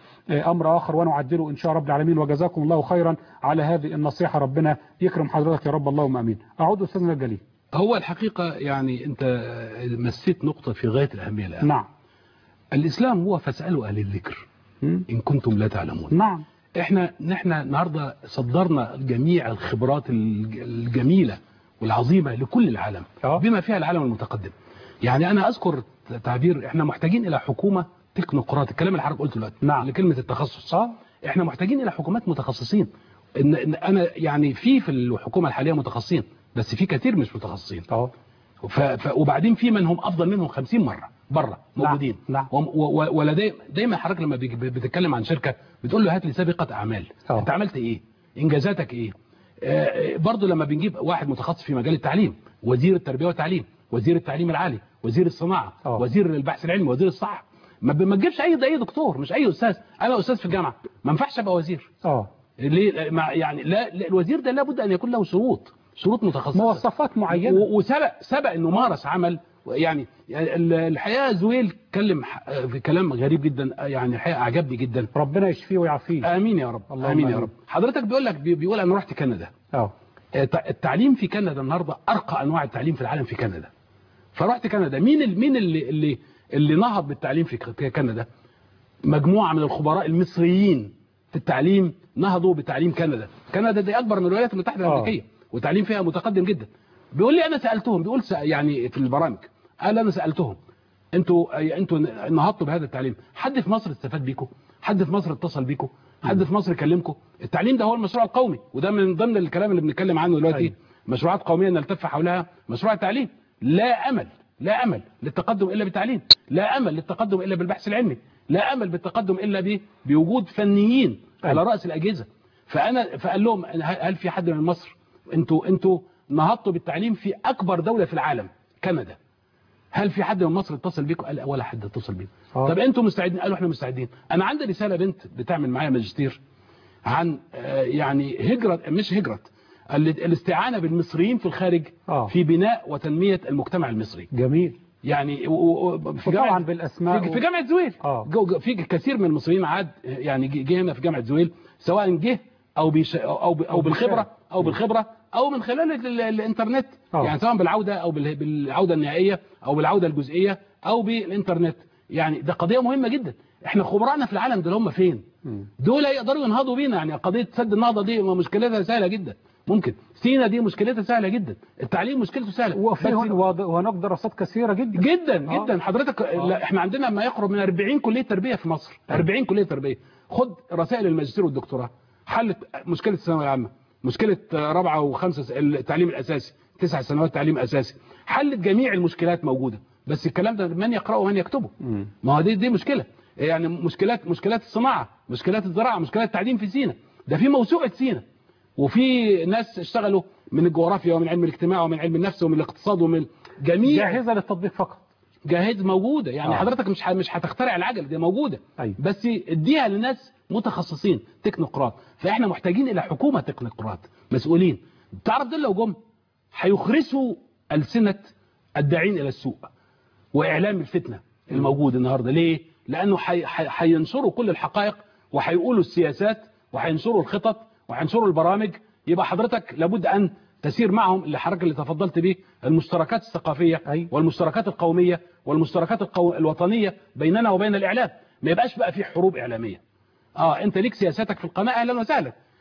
[SPEAKER 1] أمر آخر ونعدله إن شاء رب العالمين وجزاكم الله خيرا على هذه النصيحة ربنا يكرم حضرتك يا رب اللهم أمين أعود أستاذنا الجليل
[SPEAKER 2] هو الحقيقة يعني أنت مسيت نقطة في غاية الأهمية الآن
[SPEAKER 1] نعم
[SPEAKER 2] الإسلام هو فاسألوا أهل الذكر إن كنتم لا تعلمون
[SPEAKER 1] نعم
[SPEAKER 2] احنا نحن النهارده صدرنا جميع الخبرات الجميله والعظيمه لكل العالم
[SPEAKER 1] أوه.
[SPEAKER 2] بما فيها العالم المتقدم يعني انا اذكر تعبير احنا محتاجين الى حكومه تكنوقراط الكلام اللي حضرتك قلته دلوقتي
[SPEAKER 1] نعم
[SPEAKER 2] لكلمه التخصص
[SPEAKER 1] اه
[SPEAKER 2] احنا محتاجين الى حكومات متخصصين ان, إن انا يعني في في الحكومه الحاليه متخصصين بس في كثير مش متخصصين
[SPEAKER 1] اه
[SPEAKER 2] ف... ف... وبعدين في من هم افضل منهم 50 مره بره موجودين
[SPEAKER 1] نعم.
[SPEAKER 2] و... و... ولا دايما دايما حضرتك لما بيج... بتتكلم عن شركه بتقول له هات لي سابقه اعمال
[SPEAKER 1] أوه.
[SPEAKER 2] انت عملت ايه انجازاتك ايه آه برضه لما بنجيب واحد متخصص في مجال التعليم وزير التربيه والتعليم وزير التعليم العالي وزير الصناعه
[SPEAKER 1] أوه.
[SPEAKER 2] وزير البحث العلمي وزير الصحه ما, ب... ما تجيبش اي اي دكتور مش اي استاذ انا استاذ في الجامعه ما ينفعش ابقى وزير
[SPEAKER 1] اه
[SPEAKER 2] ليه مع يعني لا, لا الوزير ده لابد ان يكون له شروط شروط متخصصه
[SPEAKER 1] مواصفات معينه
[SPEAKER 2] و- وسبق سبق انه مارس عمل يعني ال- الحقيقه زويل اتكلم ح- في كلام غريب جدا يعني الحقيقه عجبني جدا
[SPEAKER 1] ربنا يشفيه ويعافيه
[SPEAKER 2] امين يا رب
[SPEAKER 1] اللهم
[SPEAKER 2] امين يا
[SPEAKER 1] آمين.
[SPEAKER 2] رب حضرتك بيقول لك بي- بيقول انا رحت كندا
[SPEAKER 1] اه
[SPEAKER 2] الت- التعليم في كندا النهارده ارقى انواع التعليم في العالم في كندا فرحت كندا مين ال- مين اللي اللي اللي نهض بالتعليم في ك- في كندا مجموعه من الخبراء المصريين في التعليم نهضوا بتعليم كندا كندا دي اكبر من الولايات المتحده
[SPEAKER 1] آه.
[SPEAKER 2] الامريكيه والتعليم فيها متقدم جدا بيقول لي انا سالتهم بيقول س- يعني في البرامج قال انا سالتهم انتوا انتوا نهضتوا بهذا التعليم حد في مصر استفاد بيكم حد في مصر اتصل بيكم حد في مصر كلمكم التعليم ده هو المشروع القومي وده من ضمن الكلام اللي بنتكلم عنه دلوقتي
[SPEAKER 1] أيوة.
[SPEAKER 2] مشروعات قوميه نلتف حولها مشروع التعليم لا امل لا امل للتقدم الا بالتعليم لا امل للتقدم الا بالبحث العلمي لا امل بالتقدم الا ب- بوجود فنيين على راس الاجهزه فانا فقال لهم هل هل في حد من مصر انتوا انتوا نهضتوا بالتعليم في اكبر دوله في العالم كندا هل في حد من مصر اتصل بيكم قال ولا حد اتصل بينا
[SPEAKER 1] آه.
[SPEAKER 2] طب انتوا مستعدين قالوا احنا مستعدين انا عندي رساله بنت بتعمل معايا ماجستير عن آه، يعني هجره مش هجره ال- الاستعانه بالمصريين في الخارج
[SPEAKER 1] آه.
[SPEAKER 2] في بناء وتنميه المجتمع المصري
[SPEAKER 1] جميل
[SPEAKER 2] يعني و- و- و- في
[SPEAKER 1] وطبعا
[SPEAKER 2] جامعه
[SPEAKER 1] بالاسماء
[SPEAKER 2] في, في جامعه زويل
[SPEAKER 1] آه.
[SPEAKER 2] جو- جو- في كثير من المصريين عاد يعني جه جه هنا في جامعه زويل سواء جه او بيش او ب- او بالخبره او بالخبره او من خلال ال- ال- الانترنت
[SPEAKER 1] آه.
[SPEAKER 2] يعني سواء بالعوده او بال- بالعوده النهائيه او بالعوده الجزئيه او بالانترنت يعني ده قضيه مهمه جدا احنا خبراءنا في العالم دول هم فين دول يقدروا ينهضوا بينا يعني قضيه سد النهضه دي مشكلتها سهله جدا ممكن سينا دي مشكلتها سهله جدا التعليم مشكلته سهله
[SPEAKER 1] وفي
[SPEAKER 2] بس-
[SPEAKER 1] هن- وهناك هناك دراسات كثيره جدا
[SPEAKER 2] جدا
[SPEAKER 1] آه.
[SPEAKER 2] جدا حضرتك لا احنا عندنا ما يقرب من 40 كليه تربيه في مصر 40 كليه تربيه خد رسائل الماجستير والدكتوراه حلت مشكله الثانويه العامه مشكله رابعه وخمسه س- التعليم الاساسي تسع سنوات تعليم اساسي حلت جميع المشكلات موجوده بس الكلام ده من يقراه ومن يكتبه ما هو دي دي مشكله يعني مشكلات مشكلات الصناعه مشكلات الزراعه مشكلات التعليم في سينا ده في موسوعه سينا وفي ناس اشتغلوا من الجغرافيا ومن علم الاجتماع ومن علم النفس ومن الاقتصاد ومن جميع
[SPEAKER 1] جاهزه للتطبيق فقط
[SPEAKER 2] جاهز موجوده يعني
[SPEAKER 1] آه.
[SPEAKER 2] آه. حضرتك مش ح- مش هتخترع العجل دي موجوده
[SPEAKER 1] أيوة.
[SPEAKER 2] بس اديها لناس متخصصين تكنوقراط فاحنا محتاجين الى حكومه تكنوقراط مسؤولين تعرف دول لو جم هيخرسوا السنه الداعين الى السوء واعلام الفتنه الموجود النهارده ليه لانه حي- حي- هينشروا كل الحقائق وهيقولوا السياسات وهينشروا الخطط وهينشروا البرامج يبقى حضرتك لابد ان تسير معهم اللي حضرتك اللي تفضلت به المشتركات الثقافيه
[SPEAKER 1] أيوة.
[SPEAKER 2] والمشتركات القوميه والمشتركات القو... الوطنيه بيننا وبين الاعلام ما يبقاش بقى في حروب اعلاميه اه انت ليك سياساتك في القناه اهلا وسهلا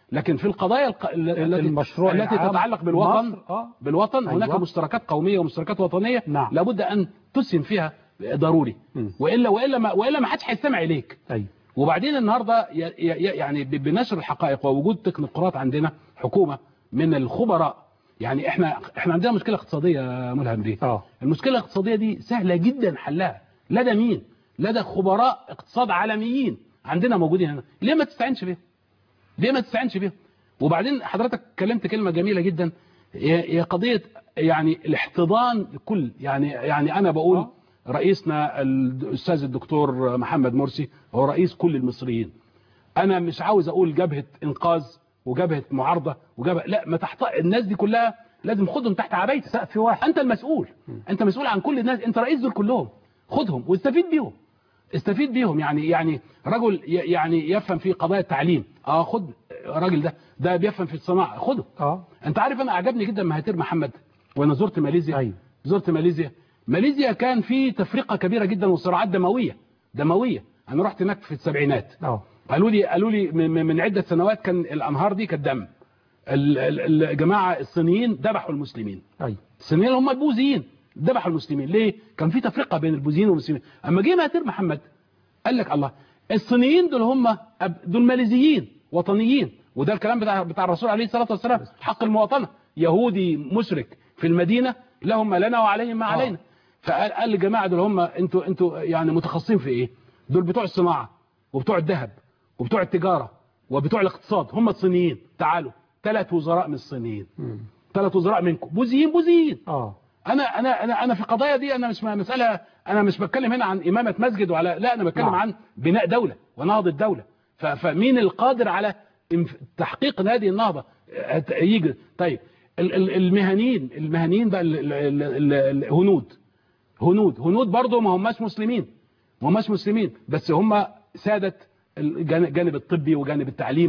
[SPEAKER 2] لكن في القضايا الق... ال- التي
[SPEAKER 1] المشروع
[SPEAKER 2] التي
[SPEAKER 1] العام
[SPEAKER 2] تتعلق بالوطن
[SPEAKER 1] مصر، آه.
[SPEAKER 2] بالوطن هناك
[SPEAKER 1] أيوة.
[SPEAKER 2] مشتركات قوميه ومشتركات وطنيه
[SPEAKER 1] نعم.
[SPEAKER 2] لابد ان تسهم فيها ضروري
[SPEAKER 1] مم.
[SPEAKER 2] والا والا ما والا ما حدش هيستمع اليك
[SPEAKER 1] أيوة.
[SPEAKER 2] وبعدين النهارده ي- ي- يعني ب- بنشر الحقائق ووجود تكنوقراط عندنا حكومه من الخبراء يعني احنا احنا عندنا مشكله اقتصاديه يا ملهم بيه
[SPEAKER 1] اه
[SPEAKER 2] المشكله الاقتصاديه دي سهله جدا حلها لدى مين لدى خبراء اقتصاد عالميين عندنا موجودين هنا ليه ما تستعينش بيهم ليه ما تستعينش بيهم وبعدين حضرتك اتكلمت كلمه جميله جدا هي هي قضيه يعني الاحتضان الكل يعني يعني انا بقول
[SPEAKER 1] آه.
[SPEAKER 2] رئيسنا الاستاذ الدكتور محمد مرسي هو رئيس كل المصريين انا مش عاوز اقول جبهه انقاذ وجبهه معارضه وجبهه لا ما تحت الناس دي كلها لازم خدهم تحت عبايتك
[SPEAKER 1] سقف واحد
[SPEAKER 2] انت المسؤول انت مسؤول عن كل الناس انت رئيس دول كلهم خدهم واستفيد بيهم استفيد بيهم يعني يعني رجل ي- يعني يفهم في قضايا التعليم اه خد الراجل ده ده بيفهم في الصناعه خده
[SPEAKER 1] اه
[SPEAKER 2] انت عارف انا عجبني جدا مهاتير محمد وانا زرت ماليزيا
[SPEAKER 1] أيوة.
[SPEAKER 2] زرت ماليزيا ماليزيا كان في تفرقه كبيره جدا وصراعات دمويه دمويه انا رحت هناك في السبعينات
[SPEAKER 1] اه
[SPEAKER 2] قالوا لي قالوا لي من, من- من عده سنوات كان الانهار دي كانت دم ال- ال- الجماعه الصينيين ذبحوا المسلمين
[SPEAKER 1] ايوه
[SPEAKER 2] الصينيين هم البوذيين ذبحوا المسلمين ليه كان في تفرقه بين البوذيين والمسلمين اما جه مهاتير محمد قال لك الله الصينيين دول هم أب- دول ماليزيين وطنيين وده الكلام بتاع بتاع الرسول عليه الصلاه والسلام حق المواطنه يهودي مشرك في المدينه لهم ما لنا وعليهم ما
[SPEAKER 1] آه.
[SPEAKER 2] علينا فقال قال للجماعه دول هم انتوا انتوا يعني متخصصين في ايه دول بتوع الصناعه وبتوع الذهب وبتوع التجاره وبتوع الاقتصاد هم الصينيين تعالوا ثلاث وزراء من الصينيين ثلاث وزراء منكم بوذيين بوذيين
[SPEAKER 1] اه
[SPEAKER 2] انا انا انا انا في القضايا دي انا مش مساله انا مش بتكلم هنا عن امامه مسجد وعلى لا انا بتكلم
[SPEAKER 1] نعم.
[SPEAKER 2] عن بناء دوله ونهضه دوله ف- فمين القادر على انف- تحقيق هذه النهضه هت- يجي طيب ال- ال- المهنيين المهنيين بقى ال- ال- ال- ال- الهنود هنود هنود برضه ما هماش مسلمين ما هماش مسلمين بس هم ساده الجان- الجانب الطبي وجانب التعليم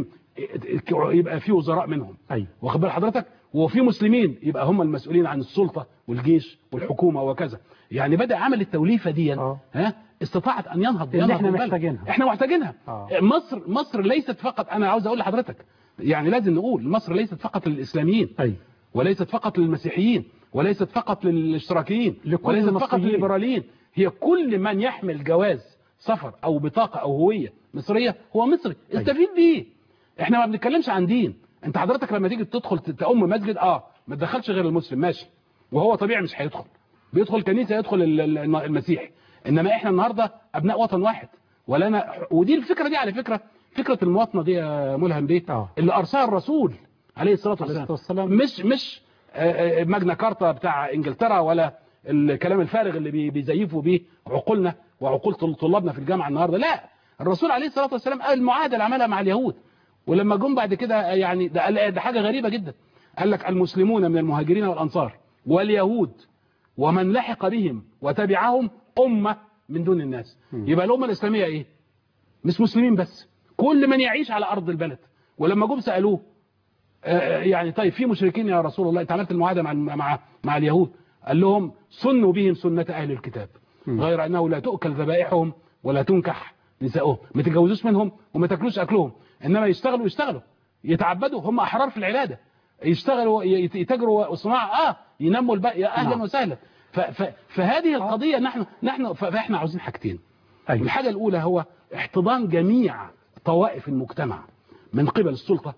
[SPEAKER 2] يبقى في وزراء منهم
[SPEAKER 1] ايوه
[SPEAKER 2] واخد بال حضرتك وفي مسلمين يبقى هم المسؤولين عن السلطه والجيش والحكومه وكذا يعني بدا عمل التوليفه دي
[SPEAKER 1] آه.
[SPEAKER 2] ها استطاعت ان ينهض
[SPEAKER 1] اللي
[SPEAKER 2] ينهض
[SPEAKER 1] احنا
[SPEAKER 2] البلد.
[SPEAKER 1] محتاجينها.
[SPEAKER 2] احنا محتاجينها
[SPEAKER 1] آه.
[SPEAKER 2] مصر مصر ليست فقط انا عاوز اقول لحضرتك يعني لازم نقول مصر ليست فقط للاسلاميين
[SPEAKER 1] ايوه
[SPEAKER 2] وليست فقط للمسيحيين وليست فقط للاشتراكيين
[SPEAKER 1] لكل
[SPEAKER 2] وليست فقط
[SPEAKER 1] المصريين.
[SPEAKER 2] للليبراليين هي كل من يحمل جواز سفر او بطاقه او هويه مصريه هو مصري استفيد بيه احنا ما بنتكلمش عن دين انت حضرتك لما تيجي تدخل تأم مسجد اه ما تدخلش غير المسلم ماشي وهو طبيعي مش هيدخل بيدخل كنيسه يدخل ال- ال- المسيحي انما احنا النهارده ابناء وطن واحد ولنا ودي الفكره دي على فكره فكره المواطنه دي يا ملهم بيه
[SPEAKER 1] آه.
[SPEAKER 2] اللي ارسلها الرسول عليه الصلاه
[SPEAKER 1] عليه الصلاة
[SPEAKER 2] والسلام
[SPEAKER 1] والسلام.
[SPEAKER 2] مش مش آه، آه، ماجنا كارتا بتاع انجلترا ولا الكلام الفارغ اللي بي- بيزيفوا بيه عقولنا وعقول طل- طلابنا في الجامعه النهارده لا الرسول عليه الصلاه والسلام قال المعاهده اللي عملها مع اليهود ولما جم بعد كده يعني ده, قال- ده حاجه غريبه جدا قال لك المسلمون من المهاجرين والانصار واليهود ومن لحق بهم وتبعهم امه من دون الناس يبقى الامه الاسلاميه ايه مش مسلمين بس كل من يعيش على ارض البلد ولما جم سالوه آه، يعني طيب في مشركين يا رسول الله انت عملت المعاهده مع مع مع اليهود قال لهم سنوا بهم سنه اهل الكتاب غير انه لا تؤكل ذبائحهم ولا تنكح نساؤهم ما تتجوزوش منهم وما تاكلوش اكلهم انما يشتغلوا يشتغلوا يتعبدوا هم احرار في العباده يشتغلوا يت- يتاجروا صناعه اه ينموا الباقي يا اهلا
[SPEAKER 1] نعم.
[SPEAKER 2] وسهلا ف ف فهذه القضيه نحن نحن ف- فاحنا عاوزين حاجتين
[SPEAKER 1] ايوه
[SPEAKER 2] الحاجة الأولى هو احتضان جميع طوائف المجتمع من قبل السلطة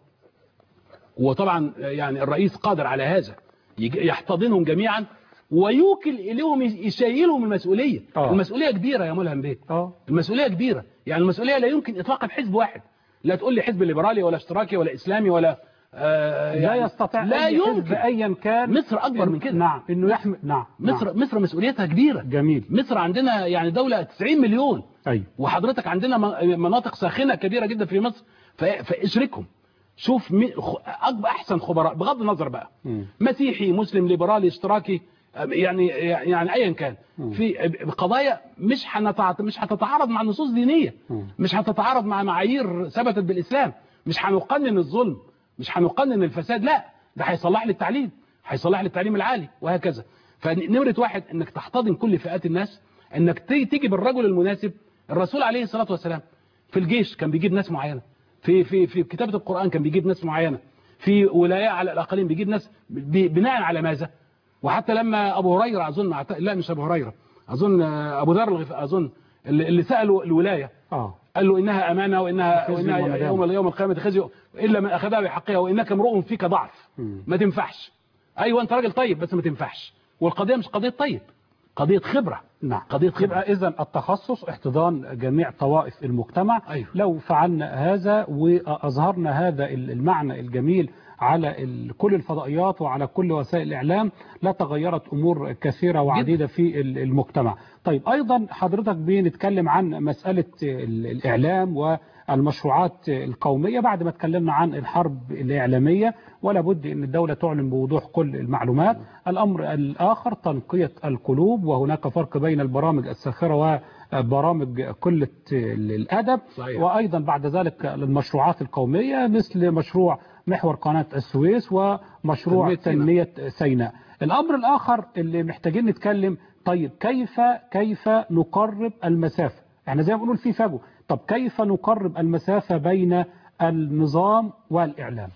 [SPEAKER 2] وطبعا يعني الرئيس قادر على هذا يج- يحتضنهم جميعا ويوكل إليهم يس- يشيلهم المسؤولية
[SPEAKER 1] آه.
[SPEAKER 2] المسؤولية كبيرة يا ملهم بيه
[SPEAKER 1] اه
[SPEAKER 2] المسؤولية كبيرة يعني المسؤولية لا يمكن إطلاقا حزب واحد لا تقول لي حزب ليبرالي ولا اشتراكي ولا إسلامي ولا آه
[SPEAKER 1] لا
[SPEAKER 2] يعني
[SPEAKER 1] يستطيع
[SPEAKER 2] لا
[SPEAKER 1] أي حزب
[SPEAKER 2] يمكن
[SPEAKER 1] ايا كان
[SPEAKER 2] مصر أكبر من كده
[SPEAKER 1] نعم انه يحمل نعم
[SPEAKER 2] مصر
[SPEAKER 1] نعم.
[SPEAKER 2] مصر مسؤوليتها كبيرة
[SPEAKER 1] جميل
[SPEAKER 2] مصر عندنا يعني دولة 90 مليون
[SPEAKER 1] ايوه
[SPEAKER 2] وحضرتك عندنا من- مناطق ساخنه كبيره جدا في مصر ف- فاشركهم شوف مين خ- أكبر احسن خبراء بغض النظر بقى
[SPEAKER 1] مم.
[SPEAKER 2] مسيحي مسلم ليبرالي اشتراكي يعني يعني ايا كان في قضايا مش هنتع- مش هتتعارض مع نصوص دينيه
[SPEAKER 1] مم.
[SPEAKER 2] مش هتتعارض مع معايير ثبتت بالاسلام مش هنقنن الظلم مش هنقنن الفساد لا ده هيصلح لي التعليم هيصلح لي التعليم العالي وهكذا فنمره واحد انك تحتضن كل فئات الناس انك تي- تيجي بالرجل المناسب الرسول عليه الصلاه والسلام في الجيش كان بيجيب ناس معينه في في في كتابه القران كان بيجيب ناس معينه في ولايه على الاقاليم بيجيب ناس ب- بناء على ماذا وحتى لما ابو هريره اظن أعت- لا مش ابو هريره اظن آه، ابو ذر الغف- اظن اللي اللي سالوا الولايه
[SPEAKER 1] اه
[SPEAKER 2] قال له انها امانه وانها
[SPEAKER 1] خزي
[SPEAKER 2] وانها
[SPEAKER 1] وندامة.
[SPEAKER 2] يوم يوم القيامه خزي الا من اخذها بحقها وانك امرؤ فيك ضعف ما تنفعش ايوه انت راجل طيب بس ما تنفعش والقضيه مش قضيه طيب قضيه خبره
[SPEAKER 1] نعم
[SPEAKER 2] قضيه خبره
[SPEAKER 1] يبقى اذا التخصص احتضان جميع طوائف المجتمع
[SPEAKER 2] أيوه.
[SPEAKER 1] لو فعلنا هذا واظهرنا هذا المعنى الجميل على ال- كل الفضائيات وعلى كل وسائل الاعلام لا تغيرت امور كثيره وعديده في ال- المجتمع. طيب ايضا حضرتك بنتكلم عن مساله ال- الاعلام والمشروعات القوميه بعد ما اتكلمنا عن الحرب الاعلاميه ولا بد ان الدوله تعلن بوضوح كل المعلومات. الامر الاخر تنقيه القلوب وهناك فرق بين البرامج الساخره وبرامج قله ال- الادب
[SPEAKER 2] صحيح.
[SPEAKER 1] وايضا بعد ذلك المشروعات القوميه مثل مشروع محور قناه السويس ومشروع
[SPEAKER 2] تنمية
[SPEAKER 1] تنميه سيناء. الامر الاخر اللي محتاجين نتكلم طيب كيف كيف نقرب المسافه؟ احنا زي ما بنقول في فجوه، طب كيف نقرب المسافه بين النظام والاعلام؟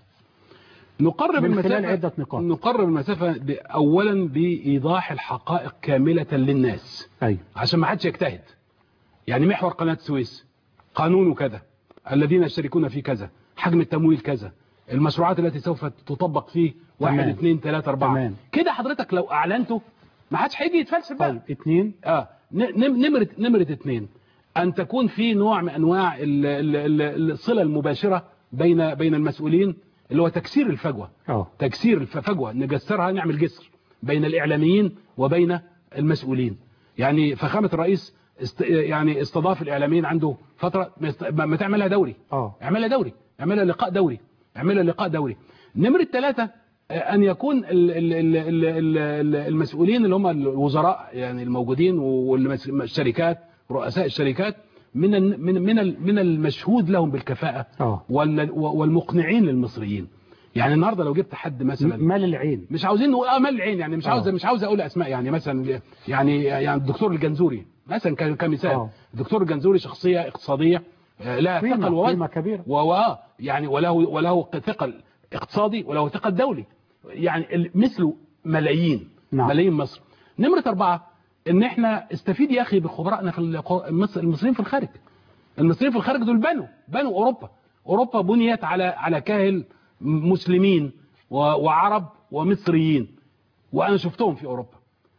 [SPEAKER 2] نقرب
[SPEAKER 1] من
[SPEAKER 2] المسافه
[SPEAKER 1] خلال عدة نقاط.
[SPEAKER 2] نقرب المسافه ب- اولا بايضاح الحقائق كامله للناس
[SPEAKER 1] ايوه
[SPEAKER 2] عشان ما حدش يجتهد يعني محور قناه السويس قانونه كذا الذين يشتركون في كذا حجم التمويل كذا المشروعات التي سوف تطبق فيه واحد
[SPEAKER 1] تمام.
[SPEAKER 2] اثنين ثلاثة أربعة
[SPEAKER 1] تمام.
[SPEAKER 2] كده حضرتك لو أعلنته ما حدش هيجي يتفلسف بقى
[SPEAKER 1] طيب اثنين
[SPEAKER 2] اه ن- نم- نمرة نمرة اثنين أن تكون في نوع من أنواع ال- ال- ال- الصلة المباشرة بين بين المسؤولين اللي هو تكسير الفجوة
[SPEAKER 1] اه
[SPEAKER 2] تكسير الفجوة نجسرها نعمل جسر بين الإعلاميين وبين المسؤولين يعني فخامة الرئيس است يعني استضاف الإعلاميين عنده فترة ما است- ما ما تعملها دوري
[SPEAKER 1] اه
[SPEAKER 2] اعملها دوري اعملها لقاء دوري اعملها لقاء دوري نمرة ثلاثة آه، أن يكون ال- ال- ال- ال- ال- ال- المسؤولين اللي هم الوزراء يعني الموجودين والشركات رؤساء الشركات من ال- من من ال- من المشهود لهم بالكفاءة
[SPEAKER 1] اه
[SPEAKER 2] وال- والمقنعين للمصريين يعني النهارده لو جبت حد مثلا
[SPEAKER 1] مال العين
[SPEAKER 2] مش عاوزين نقول اه مال العين يعني مش
[SPEAKER 1] آه.
[SPEAKER 2] عاوز مش عاوز اقول اسماء يعني مثلا يعني يعني الدكتور الجنزوري مثلا ك- كمثال
[SPEAKER 1] آه.
[SPEAKER 2] الدكتور الجنزوري شخصيه اقتصاديه آه، لها ثقل
[SPEAKER 1] قيمة
[SPEAKER 2] ووزن
[SPEAKER 1] قيمة كبيرة
[SPEAKER 2] و و- يعني وله وله ثقل اقتصادي وله ثقل دولي يعني ال- مثله ملايين
[SPEAKER 1] نعم.
[SPEAKER 2] ملايين مصر نمرة أربعة إن إحنا استفيد يا أخي بخبرائنا في الق- المص- المصريين في الخارج المصريين في الخارج دول بنوا بنوا أوروبا أوروبا بنيت على على كاهل مسلمين و- وعرب ومصريين وأنا شفتهم في أوروبا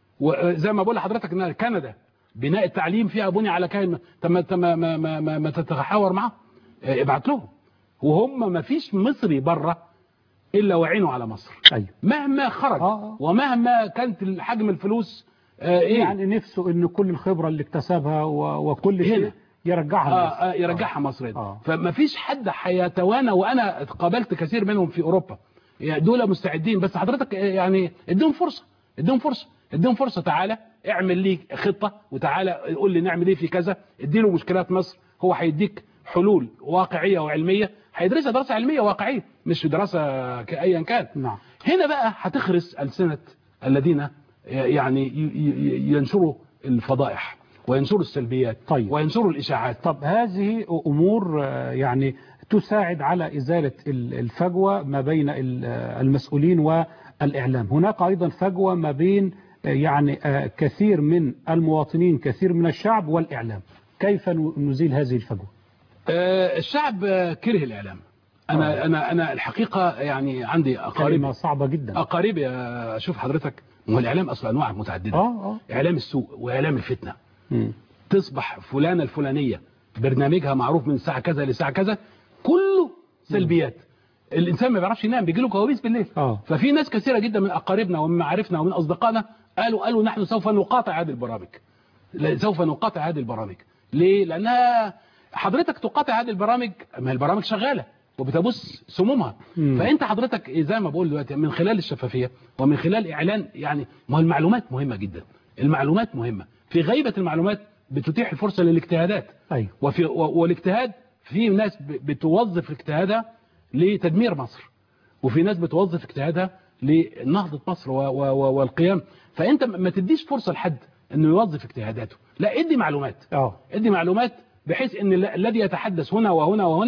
[SPEAKER 2] وزي ما بقول لحضرتك إن كندا بناء التعليم فيها بني على كاهل طب ما طب ما ما, ما, ما, ما تتحاور معاهم اه، ابعت لهم وهم ما فيش مصري بره الا وعينه على مصر
[SPEAKER 1] ايوه
[SPEAKER 2] مهما خرج
[SPEAKER 1] آه، آه.
[SPEAKER 2] ومهما كانت حجم الفلوس آه ايه
[SPEAKER 1] يعني نفسه ان كل الخبرة اللي اكتسبها و- وكل شيء
[SPEAKER 2] هنا.
[SPEAKER 1] يرجعها
[SPEAKER 2] آه
[SPEAKER 1] لمصر.
[SPEAKER 2] آه يرجعها مصر هنا.
[SPEAKER 1] آه.
[SPEAKER 2] فما فيش حد هيتوانى وانا قابلت كثير منهم في اوروبا يعني دول مستعدين بس حضرتك آه، يعني اديهم فرصه اديهم فرصه اديهم فرصه تعالى اعمل لي خطه وتعالى قول لي نعمل ايه في كذا اديله مشكلات مصر هو هيديك حلول واقعيه وعلميه هيدرسها دراسه علميه واقعيه مش دراسه ايا كان
[SPEAKER 1] نعم
[SPEAKER 2] هنا بقى هتخرس ألسنة الذين يعني ي- ي- ينشروا الفضائح وينشروا السلبيات
[SPEAKER 1] طيب.
[SPEAKER 2] وينشروا الإشاعات
[SPEAKER 1] طب هذه أمور آه، يعني تساعد على إزالة ال- الفجوة ما بين ال- آه، المسؤولين والإعلام هناك أيضا فجوة ما بين آه، يعني آه، كثير من المواطنين كثير من الشعب والإعلام كيف ن- نزيل هذه الفجوة
[SPEAKER 2] آه، الشعب آه، كره الإعلام أنا أنا أنا الحقيقة يعني عندي أقارب
[SPEAKER 1] كلمة صعبة جدا
[SPEAKER 2] أقاربي يا شوف حضرتك ما هو الإعلام أصلا أنواع متعددة
[SPEAKER 1] آه آه
[SPEAKER 2] إعلام السوء وإعلام الفتنة
[SPEAKER 1] مم.
[SPEAKER 2] تصبح فلانة الفلانية برنامجها معروف من الساعة كذا للساعة كذا كله سلبيات الإنسان ما بيعرفش ينام بيجي له كوابيس بالليل
[SPEAKER 1] آه
[SPEAKER 2] ففي ناس كثيرة جدا من أقاربنا ومن معارفنا ومن أصدقائنا قالوا قالوا نحن سوف نقاطع هذه البرامج لا، سوف نقاطع هذه البرامج ليه؟ لأنها حضرتك تقاطع هذه البرامج ما هي البرامج شغالة وبتبص سمومها
[SPEAKER 1] مم.
[SPEAKER 2] فأنت حضرتك زي ما بقول دلوقتي من خلال الشفافية ومن خلال إعلان يعني ما هو المعلومات مهمة جدا المعلومات مهمة في غيبة المعلومات بتتيح الفرصة للاجتهادات
[SPEAKER 1] أيوه
[SPEAKER 2] وفي و- والاجتهاد في ناس ب- بتوظف اجتهادها لتدمير مصر وفي ناس بتوظف اجتهادها لنهضة مصر و و و والقيام فانت م- ما تديش فرصة لحد انه يوظف اجتهاداته لا ادي معلومات
[SPEAKER 1] آه
[SPEAKER 2] ادي معلومات بحيث ان ال- الذي يتحدث هنا وهنا وهنا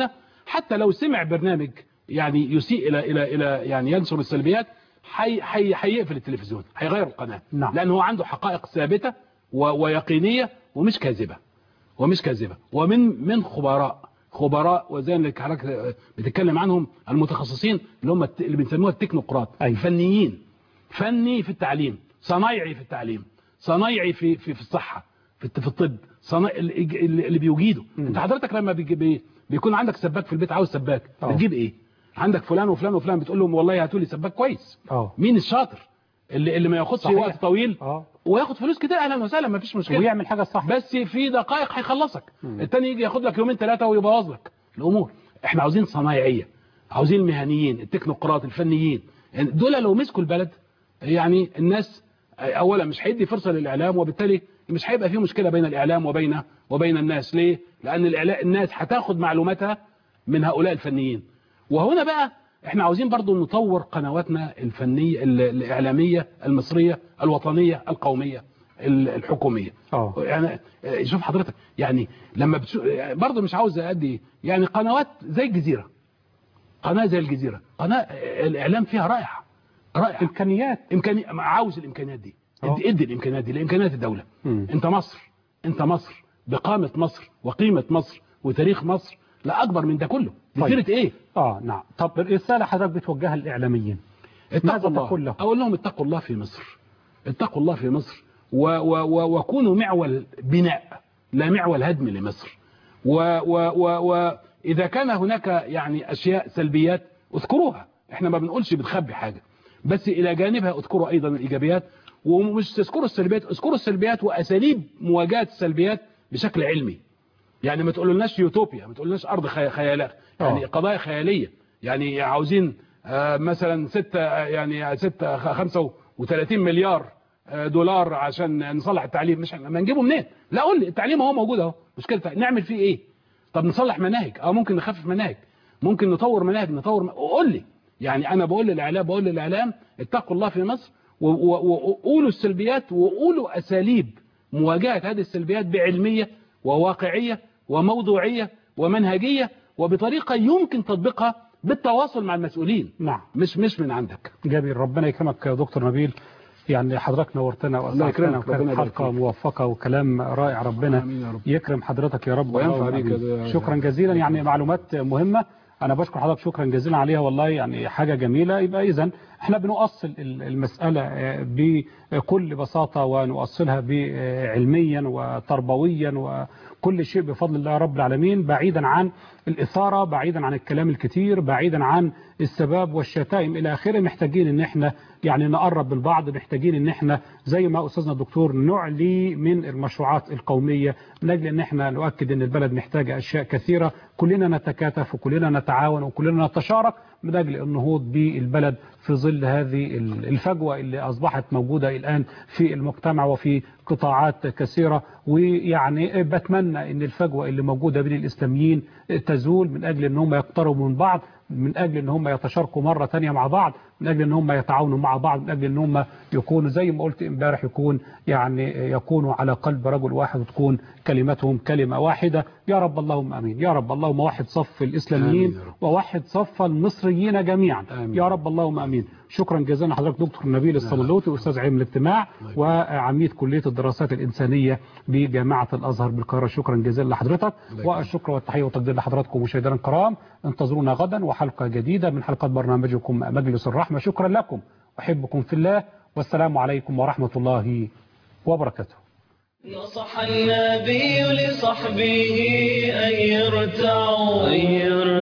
[SPEAKER 2] حتى لو سمع برنامج يعني يسيء الى الى الى يعني ينشر السلبيات حي حي هيقفل التلفزيون هيغير القناه
[SPEAKER 1] نعم.
[SPEAKER 2] لان هو عنده حقائق ثابته و- ويقينيه ومش كاذبه ومش كاذبه ومن من خبراء خبراء وزي اللي حضرتك بتتكلم عنهم المتخصصين اللي هم الت- اللي بنسموها التكنوقراط فنيين فني في التعليم صنايعي في التعليم صنايعي في في, في الصحه في الت- في الطب صنايعي اللي اللي بيجيده انت حضرتك لما بيجي بي بيكون عندك سباك في البيت عاوز سباك
[SPEAKER 1] آه.
[SPEAKER 2] بتجيب ايه عندك فلان وفلان وفلان بتقول لهم والله هاتوا لي سباك كويس
[SPEAKER 1] اه
[SPEAKER 2] مين الشاطر اللي اللي ما ياخدش
[SPEAKER 1] صحيح.
[SPEAKER 2] وقت طويل
[SPEAKER 1] اه
[SPEAKER 2] وياخد فلوس كتير اهلا وسهلا ما فيش مشكله
[SPEAKER 1] ويعمل حاجه صح
[SPEAKER 2] بس في دقائق هيخلصك
[SPEAKER 1] مم.
[SPEAKER 2] التاني يجي ياخد لك يومين ثلاثه ويبوظ لك الامور احنا عاوزين صنايعيه عاوزين المهنيين التكنوقراط الفنيين يعني دول لو مسكوا البلد يعني الناس اولا مش هيدي فرصه للاعلام وبالتالي مش هيبقى في مشكله بين الاعلام وبين وبين الناس ليه لان الإعلام الناس هتاخد معلوماتها من هؤلاء الفنيين وهنا بقى احنا عاوزين برضو نطور قنواتنا الفنيه ال- الاعلاميه المصريه الوطنيه القوميه ال- الحكوميه
[SPEAKER 1] اه
[SPEAKER 2] يعني آه، شوف حضرتك يعني لما بتشوف برضه مش عاوز ادي يعني قنوات زي الجزيره قناه زي الجزيره قناه آه، الاعلام فيها رائع رائع
[SPEAKER 1] امكانيات
[SPEAKER 2] امكاني عاوز الامكانيات دي
[SPEAKER 1] آه.
[SPEAKER 2] ادي, ادي الامكانيات دي لامكانيات الدوله
[SPEAKER 1] مم.
[SPEAKER 2] انت مصر انت مصر بقامه مصر وقيمه مصر وتاريخ مصر لا اكبر من ده كله دي
[SPEAKER 1] طيب.
[SPEAKER 2] سيره ايه
[SPEAKER 1] اه نعم طب الرساله حضرتك بتوجهها للاعلاميين
[SPEAKER 2] اتقوا
[SPEAKER 1] ماذا
[SPEAKER 2] الله
[SPEAKER 1] تقول لهم؟
[SPEAKER 2] اقول لهم اتقوا الله في مصر اتقوا الله في مصر و و و وكونوا معول بناء لا معول هدم لمصر و و و واذا كان هناك يعني اشياء سلبيات اذكروها احنا ما بنقولش بتخبي حاجه بس الى جانبها اذكروا ايضا الايجابيات ومش تذكروا السلبيات اذكروا السلبيات واساليب مواجهه السلبيات بشكل علمي يعني ما تقولولناش يوتوبيا ما تقولولناش ارض خي- خيالات يعني
[SPEAKER 1] آه.
[SPEAKER 2] قضايا خياليه يعني عاوزين آه، مثلا ستة آه، يعني ستة خ- خمسة وثلاثين مليار آه، دولار عشان نصلح التعليم مش ما نجيبه منين لا قول لي التعليم اهو موجود اهو مشكلة نعمل فيه ايه طب نصلح مناهج اه ممكن نخفف مناهج ممكن نطور مناهج نطور م... قول لي يعني انا بقول للاعلام بقول للاعلام اتقوا الله في مصر و- و- وقولوا السلبيات وقولوا اساليب مواجهة هذه السلبيات بعلمية وواقعية وموضوعية ومنهجية وبطريقة يمكن تطبيقها بالتواصل مع المسؤولين
[SPEAKER 1] نعم
[SPEAKER 2] مش مش من عندك
[SPEAKER 1] جميل ربنا يكرمك يا دكتور نبيل يعني حضرتك نورتنا
[SPEAKER 2] الله يكرمك،
[SPEAKER 1] واسعدتنا
[SPEAKER 2] ربنا
[SPEAKER 1] وكانت
[SPEAKER 2] يبارك
[SPEAKER 1] حلقه
[SPEAKER 2] فيك.
[SPEAKER 1] موفقه وكلام رائع ربنا
[SPEAKER 2] آمين يا رب.
[SPEAKER 1] يكرم حضرتك يا رب
[SPEAKER 2] وينفع
[SPEAKER 1] اللهم
[SPEAKER 2] بيك
[SPEAKER 1] آمين.
[SPEAKER 2] يا-
[SPEAKER 1] شكرا جزيلا يعني معلومات مهمه انا بشكر حضرتك شكرا جزيلا عليها والله يعني حاجه جميله يبقى اذا احنا بنؤصل ال- المساله آه، بكل بساطه ونؤصلها ب- آه، علميا وتربويا وكل شيء بفضل الله رب العالمين بعيدا عن الاثاره بعيدا عن الكلام الكتير بعيدا عن السباب والشتائم الى اخره محتاجين ان احنا يعني نقرب من بعض محتاجين ان احنا زي ما استاذنا الدكتور نعلي من المشروعات القوميه من اجل ان احنا نؤكد ان البلد محتاجه اشياء كثيره كلنا نتكاتف وكلنا نتعاون وكلنا نتشارك من اجل النهوض بالبلد في ظل هذه الفجوه اللي اصبحت موجوده الان في المجتمع وفي قطاعات كثيره ويعني بتمنى ان الفجوه اللي موجوده بين الاسلاميين تزول من اجل ان هم يقتربوا من بعض من اجل ان هم يتشاركوا مره ثانيه مع بعض من اجل ان هم يتعاونوا مع بعض من اجل ان هم يكونوا زي ما قلت امبارح يكون يعني يكونوا على قلب رجل واحد وتكون كلمتهم كلمه واحده يا رب اللهم امين يا رب اللهم وحد صف الاسلاميين
[SPEAKER 2] آمين يا رب.
[SPEAKER 1] ووحد صف المصريين جميعا
[SPEAKER 2] آمين.
[SPEAKER 1] يا رب اللهم امين شكرا جزيلا حضرتك دكتور نبيل الصلوطي استاذ علم الاجتماع وعميد كليه الدراسات الانسانيه بجامعه الازهر بالقاهره شكرا جزيلا لحضرتك والشكر والتحيه والتقدير لحضراتكم مشاهدينا الكرام انتظرونا غدا وحلقه جديده من حلقات برنامجكم مجلس الرحمه شكرا لكم احبكم في الله والسلام عليكم ورحمه الله وبركاته
[SPEAKER 6] نصح النبي لصحبه أن يرتعوا